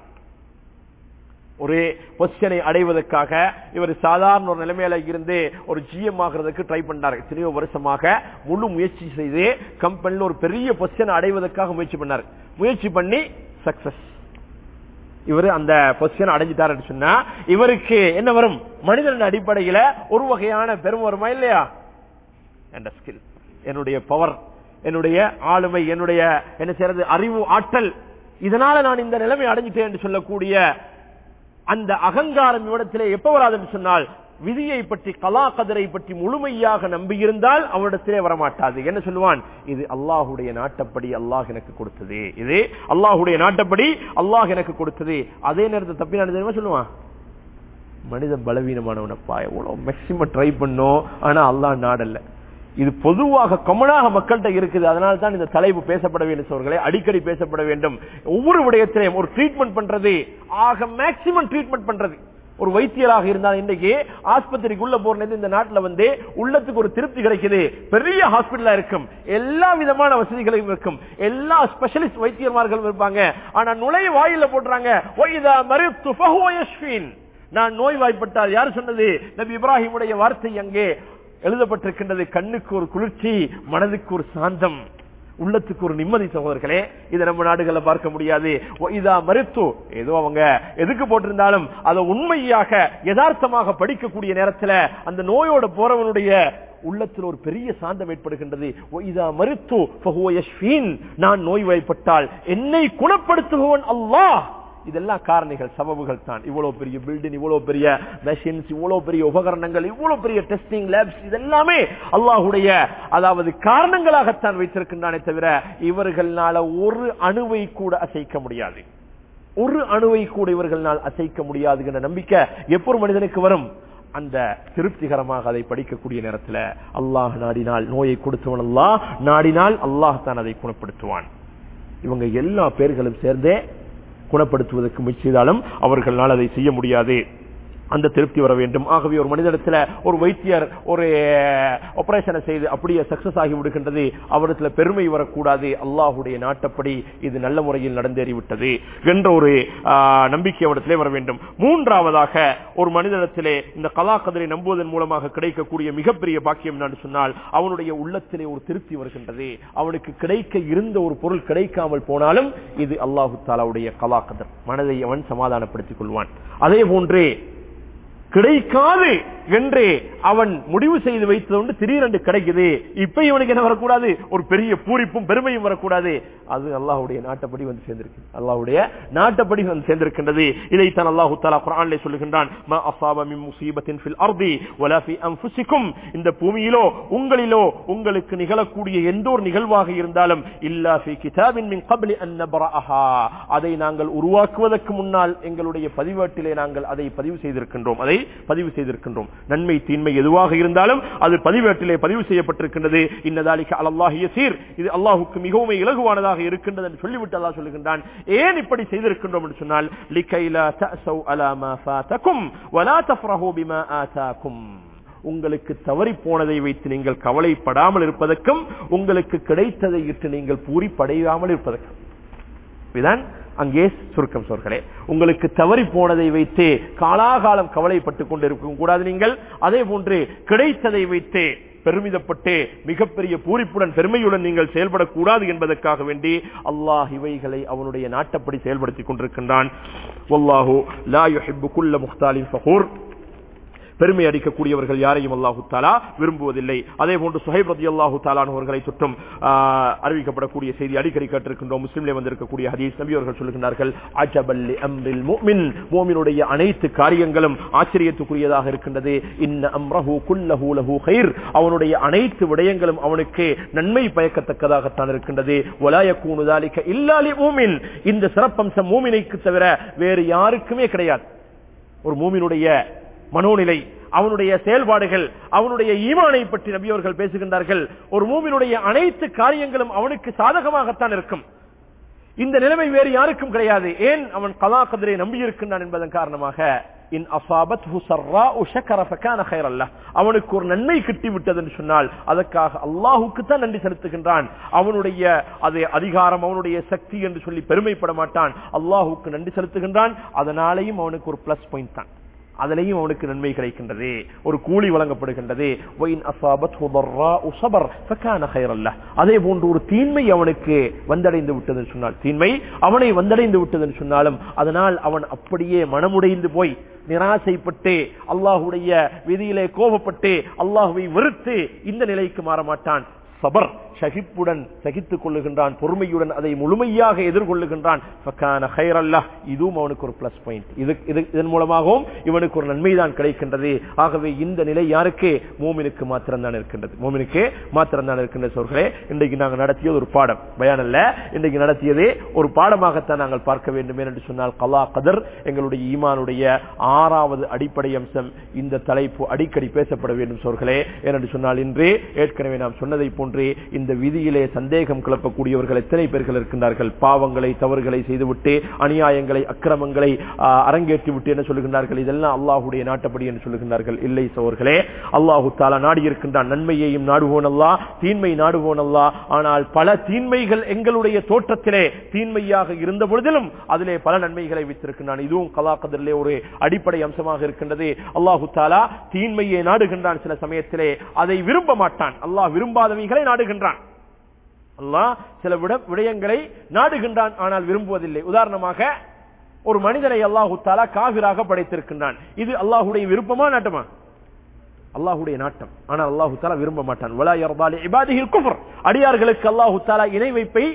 ஒரு பொசிஷனை அடைவதற்காக இவர் சாதாரண ஒரு நிலைமையில இருந்து ஒரு ஜிஎம் ஆகிறதுக்கு ட்ரை பண்ணார் எத்தனையோ வருஷமாக முழு முயற்சி செய்து கம்பெனில ஒரு பெரிய பொசிஷனை அடைவதற்காக முயற்சி பண்ணார் முயற்சி பண்ணி சக்சஸ் இவர் அந்த பொசிஷன் அடைஞ்சிட்டாருன்னு சொன்னா இவருக்கு என்ன வரும் மனிதன் அடிப்படையில ஒரு வகையான பெருமை வருமா இல்லையா என்ற ஸ்கில் என்னுடைய பவர் என்னுடைய ஆளுமை என்னுடைய என்ன செய்யறது அறிவு ஆற்றல் இதனால நான் இந்த நிலைமை அடைஞ்சிட்டேன் என்று சொல்லக்கூடிய அந்த அகங்காரம் இவ்விடத்திலே எப்ப வராது என்று சொன்னால் விதியை பற்றி கலா கதரை பற்றி முழுமையாக நம்பியிருந்தால் அவரிடத்திலே வரமாட்டாது என்ன சொல்லுவான் இது அல்லாஹுடைய நாட்டப்படி அல்லாஹ் எனக்கு கொடுத்தது இது அல்லாஹுடைய நாட்டப்படி அல்லாஹ் எனக்கு கொடுத்தது அதே நேரத்தை தப்பினான தெரியுமா சொல்லுவான் மனித பலவீனமானவனப்பா எவ்வளவு மேக்சிமம் ட்ரை பண்ணோம் ஆனா அல்லாஹ் நாடல்ல இது பொதுவாக கமனாக மக்கள்கிட்ட இருக்குது அதனால தான் இந்த தலைப்பு பேசப்பட வேண்டும் சோர்களே அடிக்கடி பேசப்பட வேண்டும் ஒவ்வொரு விடயத்திலையும் ஒரு ட்ரீட்மெண்ட் பண்றது ஆக மேக்சிமம் ட்ரீட்மெண்ட் பண்றது ஒரு வைத்தியராக இருந்தால் இன்னைக்கு ஆஸ்பத்திரிக்குள்ள போறது இந்த நாட்டுல வந்து உள்ளத்துக்கு ஒரு திருப்தி கிடைக்குது பெரிய ஹாஸ்பிட்டலா இருக்கும் எல்லா விதமான வசதிகளும் இருக்கும் எல்லா ஸ்பெஷலிஸ்ட் வைத்தியர்மார்களும் இருப்பாங்க ஆனா நுழைய வாயில போடுறாங்க "ஒய்தா மரித்து ஃபஹுவ யஷ்ஃபீன்." நான் நோய்வாய்ப்பட்டால் யார் சொன்னது நபி இப்ராஹிமுடைய வார்த்தை அங்கே எழுதப்பட்டிருக்கின்றது கண்ணுக்கு ஒரு குளிர்ச்சி மனதுக்கு ஒரு சாந்தம் உள்ளத்துக்கு ஒரு நிம்மதி சகோதரர்களே இதை நம்ம நாடுகளை பார்க்க முடியாது ஓ, இதா மருத்து ஏதோ அவங்க எதுக்கு போட்டிருந்தாலும் அதை உண்மையாக யதார்த்தமாக படிக்கக்கூடிய நேரத்துல அந்த நோயோட போறவனுடைய உள்ளத்தில் ஒரு பெரிய சாந்தம் ஏற்படுகின்றது ஓ, இதா மருத்து ஃபஹுவ யஷ்ஃபீன். நான் நோய்வாய்ப்பட்டால் என்னை குணப்படுத்துபவன் அல்லாஹ் இதெல்லாம் காரணிகள் சபபுகள் தான் இவ்வளவு பெரிய பில்டிங் இவ்வளவு பெரிய மெஷின்ஸ் இவ்வளவு பெரிய உபகரணங்கள் இவ்வளவு பெரிய டெஸ்டிங் லேப்ஸ் இதெல்லாமே அல்லாஹுடைய அதாவது காரணங்களாகத்தான் வைத்திருக்கின்றானே தவிர இவர்களால ஒரு அணுவை கூட அசைக்க முடியாது ஒரு அணுவை கூட இவர்களால் அசைக்க முடியாதுங்கிற நம்பிக்கை எப்போ ஒரு மனிதனுக்கு வரும் அந்த திருப்திகரமாக அதை படிக்கக்கூடிய நேரத்துல அல்லாஹ் நாடினால் நோயை கொடுத்தவன் அல்லாஹ் நாடினால் அல்லாஹ் தான் அதை குணப்படுத்துவான் இவங்க எல்லா பேர்களும் சேர்ந்தே குணப்படுத்துவதற்கு முயற்சி செய்தாலும் அவர்களால் அதை செய்ய முடியாது அந்த திருப்தி வர வேண்டும் ஆகவே ஒரு மனிதனிடத்துல ஒரு வைத்தியர் ஒரு ஆபரேஷனை செய்து அப்படியே சக்சஸ் ஆகி விடுகின்றது அவரிடத்துல பெருமை வரக்கூடாது அல்லாஹுடைய நாட்டப்படி இது நல்ல முறையில் நடந்தேறிவிட்டது என்ற ஒரு ஆ, நம்பிக்கை அவரிடத்திலே வர வேண்டும் மூன்றாவதாக ஒரு மனிதனிடத்திலே இந்த கலாக்கதரை நம்புவதன் மூலமாக கிடைக்கக்கூடிய மிகப்பெரிய பாக்கியம் என்று சொன்னால் அவனுடைய உள்ளத்திலே ஒரு திருப்தி வருகின்றது அவனுக்கு கிடைக்க இருந்த ஒரு பொருள் கிடைக்காமல் போனாலும் இது அல்லாஹு தாலாவுடைய கலாக்கதர் மனதை அவன் சமாதானப்படுத்திக் கொள்வான் அதே போன்றே கிடைக்காது என்று அவன் முடிவு செய்து வைத்தது ஒன்று திடீரென்று கிடைக்குது இப்ப இவனுக்கு என்ன வரக்கூடாது ஒரு பெரிய பூரிப்பும் பெருமையும் வரக்கூடாது அது அல்லாஹுடைய நாட்டப்படி வந்து சேர்ந்திருக்கு அல்லாஹுடைய நாட்டப்படி வந்து சேர்ந்திருக்கின்றது இதைத்தான் அல்லாஹு தாலா குரானிலே சொல்லுகின்றான் "மா அஸாப மின் முஸீபத்தின் ஃபில் அர்தி வலா ஃபி அன்ஃபுசிக்கும்." இந்த பூமியிலோ உங்களிலோ உங்களுக்கு நிகழக்கூடிய எந்த ஒரு நிகழ்வாக இருந்தாலும் இல்லா ஃபி கிதாபின் மின் கப்லி அன் நப்ரஅஹா அதை நாங்கள் உருவாக்குவதற்கு முன்னால் எங்களுடைய பதிவேட்டிலே நாங்கள் அதை பதிவு செய்திருக்கின்றோம் அதை பதிவு செய்திருக்கின்றோம் நன்மை தீன்மை எதுவாக இருந்தாலும் அது பதிவேட்டிலே பதிவு செய்யப்பட்டிருக்கின்றது இன்னதாலிக்கு அல்லாஹ் யசீர் இது அல்லாஹுக்கு மிகவும் இலகுவானதாக இருக்கின்றது என்று சொல்லிவிட்டு அல்லாஹ் சொல்லுகின்றான் ஏன் இப்படி செய்திருக்கின்றோம் என்று சொன்னால் லிகைலா தஅஸௌ அலா மா ஃபாதகும் வலா தஃப்ரஹு பிமா ஆதாகும் உங்களுக்கு தவறி போனதை வைத்து நீங்கள் கவலைப்படாமல் இருப்பதற்கும் உங்களுக்கு கிடைத்ததை இட்டு நீங்கள் பூரிப்படையாமல் இருப்பதற்கும் இதுதான் அங்கே சுருக்கம் சொற்களே உங்களுக்கு தவறி போனதை வைத்து காலாகாலம் கவலைப்பட்டுக் கொண்டிருக்க கூடாது நீங்கள் அதே போன்று கிடைத்ததை வைத்து பெருமிதப்பட்டு மிகப்பெரிய பூரிப்புடன் பெருமையுடன் நீங்கள் செயல்படக்கூடாது என்பதற்காக வேண்டி அல்லாஹ் இவைகளை அவனுடைய நாட்டப்படி செயல்படுத்திக் கொண்டிருக்கின்றான் வல்லாஹு லா யுஹிப்பு குல்ல முஹ்தாலின் ஃபகூர் பெருமை அடிக்கக்கூடியவர்கள் யாரையும் அல்லாஹு தாலா விரும்புவதில்லை அதே போன்று சுஹைப் ரதி அல்லாஹு தாலானவர்களை சுற்றும் ஆஹ், அறிவிக்கப்படக்கூடிய செய்தி அடிக்கடி கேட்டிருக்கின்றோம் முஸ்லிம்லே வந்திருக்கக்கூடிய ஹதீஸ் நபி அவர்கள் சொல்லுகின்றார்கள் அஜபல்லி அம்ரில் முஃமின் முஃமினுடைய அனைத்து காரியங்களும் ஆச்சரியத்துக்குரியதாக இருக்கின்றது இன்ன அம்ரஹு குல்லஹு லஹு கைர் அவனுடைய அனைத்து விடயங்களும் அவனுக்கு நன்மை பயக்கத்தக்கதாகத்தான் இருக்கின்றது வலாயக்கூனு தாலிக இல்லாலி மூமின் இந்த சிறப்பம்சம் மூமினைக்கு தவிர வேறு யாருக்குமே கிடையாது ஒரு மூமினுடைய மனோநிலை அவனுடைய செயல்பாடுகள் அவனுடைய ஈமானை பற்றி நபி அவர்கள் பேசுகின்றார்கள் ஒரு மூமினுடைய அனைத்து காரியங்களும் அவனுக்கு சாதகமாகத்தான் இருக்கும் இந்த நிலைமை வேறு யாருக்கும் கிடையாது ஏன் அவன் கலா கதிரை நம்பி இருக்கின்றான் என்பதன் காரணமாக இன் அசாபத்ஹு ஸர்ராஉ ஷக்கர ஃபகான கைரல்லஹ். அவனுக்கு ஒரு நன்மை கிட்டி விட்டது என்று சொன்னால் அதற்காக அல்லாஹுக்கு தான் நன்றி செலுத்துகின்றான் அவனுடைய அது அதிகாரம் அவனுடைய சக்தி என்று சொல்லி பெருமைப்பட மாட்டான் அல்லாஹுக்கு நன்றி செலுத்துகின்றான் அதனாலேயும் அவனுக்கு ஒரு பிளஸ் பாயிண்ட் தான் அதிலையும் அவனுக்கு நன்மை கிடைக்கின்றது ஒரு கூலி வழங்கப்படுகின்றது وَإِنْ أَصَابَتْهُ ضَرَّاءُ صَبَرَ فَكَانَ خَيْرًا لَهُ. அதே போன்று ஒரு தீன்மை அவனுக்கு வந்தடைந்து விட்டது என்று சொன்னால் தீன்மை அவனை வந்தடைந்து விட்டது என்று சொன்னாலும் அதனால் அவன் அப்படியே மனமுடைந்து போய் நிராசைப்பட்டு அல்லாஹுடைய விதியிலே கோபப்பட்டு அல்லாஹுவை வெறுத்து இந்த நிலைக்கு மாற மாட்டான் சபர் சகிப்புடன் சகித்துக் கொள்ளுகின்றான் பொறுமையுடன் அதை முழுமையாக எதிர்கொள்ளுகின்றான் ஃபக்கான கைரல்லாஹ். இதுவும் அவனுக்கு ஒரு பிளஸ் பாயிண்ட் இது இது- இதன் மூலமாகவும் இவனுக்கு ஒரு நன்மைதான் கிடைக்கின்றது ஆகவே இந்த நிலை யாருக்கு மோமினுக்கு மாத்திரம்தான் இருக்கின்றது மோமினுக்கு மாத்திரம்தான் இருக்கின்றது சோர்களே இன்றைக்கு நாங்கள் நடத்தியது ஒரு பாடம் பயான் அல்ல இன்றைக்கு நடத்தியதே ஒரு பாடமாகத்தான் நாங்கள் பார்க்க வேண்டும் என்று சொன்னால் கலா கதர் எங்களுடைய ஈமானுடைய ஆறாவது அடிப்படை அம்சம் இந்த தலைப்பு அடிக்கடி பேசப்பட வேண்டும் சோர்களே ஏனென்று சொன்னால் இன்றே ஏற்கனவே நாம் சொன்னதை போன்றே இந்த விதியிலே சந்தேகம் கிளப்பக்கூடியவர்கள் எத்தனை பேர்கள் இருக்கின்றார்கள் பாவங்களை தவறுகளை செய்துவிட்டு அநியாயங்களை அக்கிரமங்களை ஆ, அரங்கேற்றி விட்டு என்ன சொல்லுகின்றார்கள் இதெல்லாம் அல்லாஹுடைய நாட்டப்படி என்று சொல்லுகின்றார்கள் இல்லை சோர்களே அல்லாஹு தாலா நாடி இருக்கின்றான் நன்மையையும் நாடுவோன் அல்லா தீன்மை நாடுவோன் அல்லா ஆனால் பல தீன்மைகள் எங்களுடைய தோற்றத்திலே தீன்மையாக இருந்த பொழுதிலும் அதிலே பல நன்மைகளை வைத்திருக்கின்றான் இதுவும் கலாக்கதிலே ஒரு அடிப்படை அம்சமாக இருக்கின்றது அல்லாஹு தாலா தீன்மையை நாடுகின்றான் சில சமயத்திலே அதை விரும்ப மாட்டான் அல்லாஹ் விரும்பாதவைகளை நாடுகின்றான் அல்லாஹ் சில விட விடயங்களை நாடுகின்றான் ஆனால் விரும்புவதில்லை உதாரணமாக ஒரு மனிதனை அல்லாஹு தாலா காவிராக படைத்திருக்கின்றான் இது அல்லாஹுடைய விருப்பமா நாட்டமா அல்லாஹுடைய நாட்டம் ஆனால் அல்லாஹு தாலா விரும்ப மாட்டான் வலா யர்தாலி இபாதிஹில் குஃப்ர் அடியார்களுக்கு அல்லாஹு தாலா இணை வைப்பை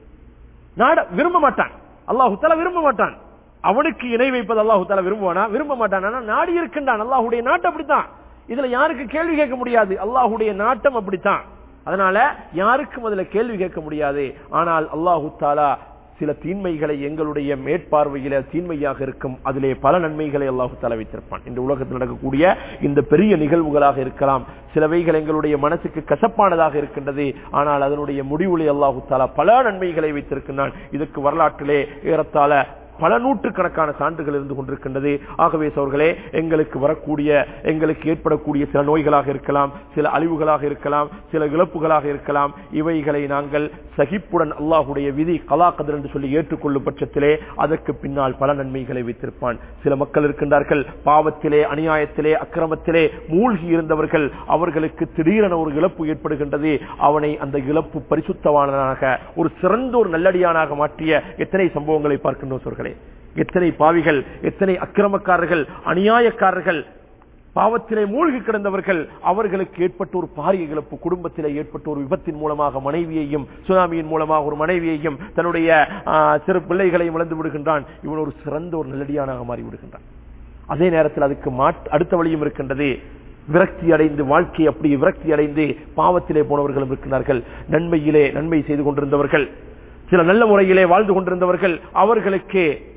நாட விரும்ப மாட்டான் அல்லாஹு தாலா விரும்ப மாட்டான் அவனுக்கு இணை வைப்பது அல்லாஹு தாலா விரும்புவானா விரும்ப மாட்டான் ஆனா நாடி இருக்கின்றான் அல்லாஹுடைய நாட்டம் அப்படித்தான் இதுல யாருக்கு கேள்வி கேட்க முடியாது அல்லாஹுடைய நாட்டம் அப்படித்தான் அதனால யாருக்கும் அதுல கேள்வி கேட்க முடியாது ஆனால் அல்லாஹு தாலா சில தீன்மைகளை எங்களுடைய மேற்பார்வையில தீன்மையாக இருக்கும் அதிலே பல நன்மைகளை அல்லாஹு தாலா வைத்திருப்பான் இந்த உலகத்தில் நடக்கக்கூடிய இந்த பெரிய நிகழ்வுகளாக இருக்கலாம் சிலவைகள் எங்களுடைய மனசுக்கு கசப்பானதாக இருக்கின்றது ஆனால் அதனுடைய முடிவுகளை அல்லாஹு தாலா பல நன்மைகளை வைத்திருக்கின்றான் இதற்கு வரலாற்றிலே ஏறத்தாழ பல நூற்றுக்கணக்கான சான்றுகள் இருந்து கொண்டிருக்கின்றது ஆகவே சோர்களே எங்களுக்கு வரக்கூடிய எங்களுக்கு ஏற்படக்கூடிய சில நோய்களாக இருக்கலாம் சில அழிவுகளாக இருக்கலாம் சில இழப்புகளாக இருக்கலாம் இவைகளை நாங்கள் சகிப்புடன் அல்லாஹுடைய விதி கலாக்கதர் என்று சொல்லி ஏற்றுக்கொள்ளும் பட்சத்திலே அதற்கு பின்னால் பல நன்மைகளை வைத்திருப்பான் சில மக்கள் இருக்கின்றார்கள் பாவத்திலே அநியாயத்திலே அக்கிரமத்திலே மூழ்கி இருந்தவர்கள் அவர்களுக்கு திடீரென ஒரு இழப்பு ஏற்படுகின்றது அவனை அந்த இழப்பு பரிசுத்தவானனாக ஒரு சிறந்த ஒரு நல்லடியானாக மாற்றிய எத்தனை சம்பவங்களை பார்க்கின்றோம் சொல்களே எத்தனை பாவிகள் எத்தனை அக்கிரமக்காரர்கள் அநியாயக்காரர்கள் பாவத்திலே மூழ்கி கிடந்தவர்கள் அவர்களுக்கு ஏற்பட்ட ஒரு பாரிய இழப்பு குடும்பத்திலே ஏற்பட்ட ஒரு விபத்தின் மூலமாக மனைவியையும் சுனாமியின் மூலமாக ஒரு மனைவியையும் தன்னுடைய ஆ, சிறு பிள்ளைகளையும் இழந்து விடுகின்றான் இவன் ஒரு சிறந்த ஒரு நல்லடியானாக மாறி விடுகின்றான் அதே நேரத்தில் அதுக்கு மாட் அடுத்த வழியும் இருக்கின்றது விரக்தி அடைந்து வாழ்க்கை அப்படி விரக்தி அடைந்து பாவத்திலே போனவர்களும் இருக்கிறார்கள் நன்மையிலே நன்மை செய்து கொண்டிருந்தவர்கள் சில நல்ல முறையிலே வாழ்ந்து கொண்டிருந்தவர்கள் அவர்களுக்கு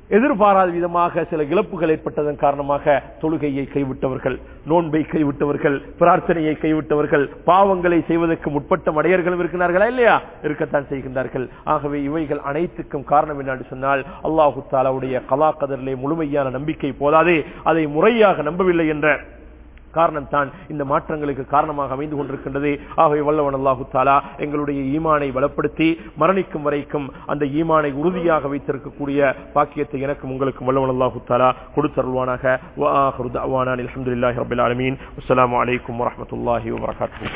எதிர்பாராத விதமாக சில இழப்புகள் ஏற்பட்டதன் காரணமாக தொழுகையை கைவிட்டவர்கள் நோன்பை கைவிட்டவர்கள் பிரார்த்தனையை கைவிட்டவர்கள் பாவங்களை செய்வதற்கு முற்பட்ட மடையர்களும் இருக்கிறார்களா இல்லையா இருக்கத்தான் செய்கின்றார்கள் ஆகவே இவைகள் அனைத்துக்கும் காரணம் என்னன்னு சொன்னால் அல்லாஹு தாலாவுடைய கலா கதரிலே முழுமையான நம்பிக்கை போதாதே அதை முறையாக நம்பவில்லை என்ற காரணம் தான் இந்த மாற்றங்களுக்கு காரணமாக அமைந்து கொண்டிருக்கின்றது ஆகவே வல்லவன் அல்லாஹு தாலா எங்களுடைய ஈமானை பலப்படுத்தி மரணிக்கும் வரைக்கும் அந்த ஈமானை உறுதியாக வைத்திருக்கக்கூடிய பாக்கியத்தை எனக்கும் உங்களுக்கும் வல்லவன் அல்லாஹு தாலா கொடுத்தருள்வானாக அலமதுல்லாஹி ரபில் ஆலமீன் அஸ்லாம் வலைக்கம் வரமத்துல்லாஹி வபரகாத்து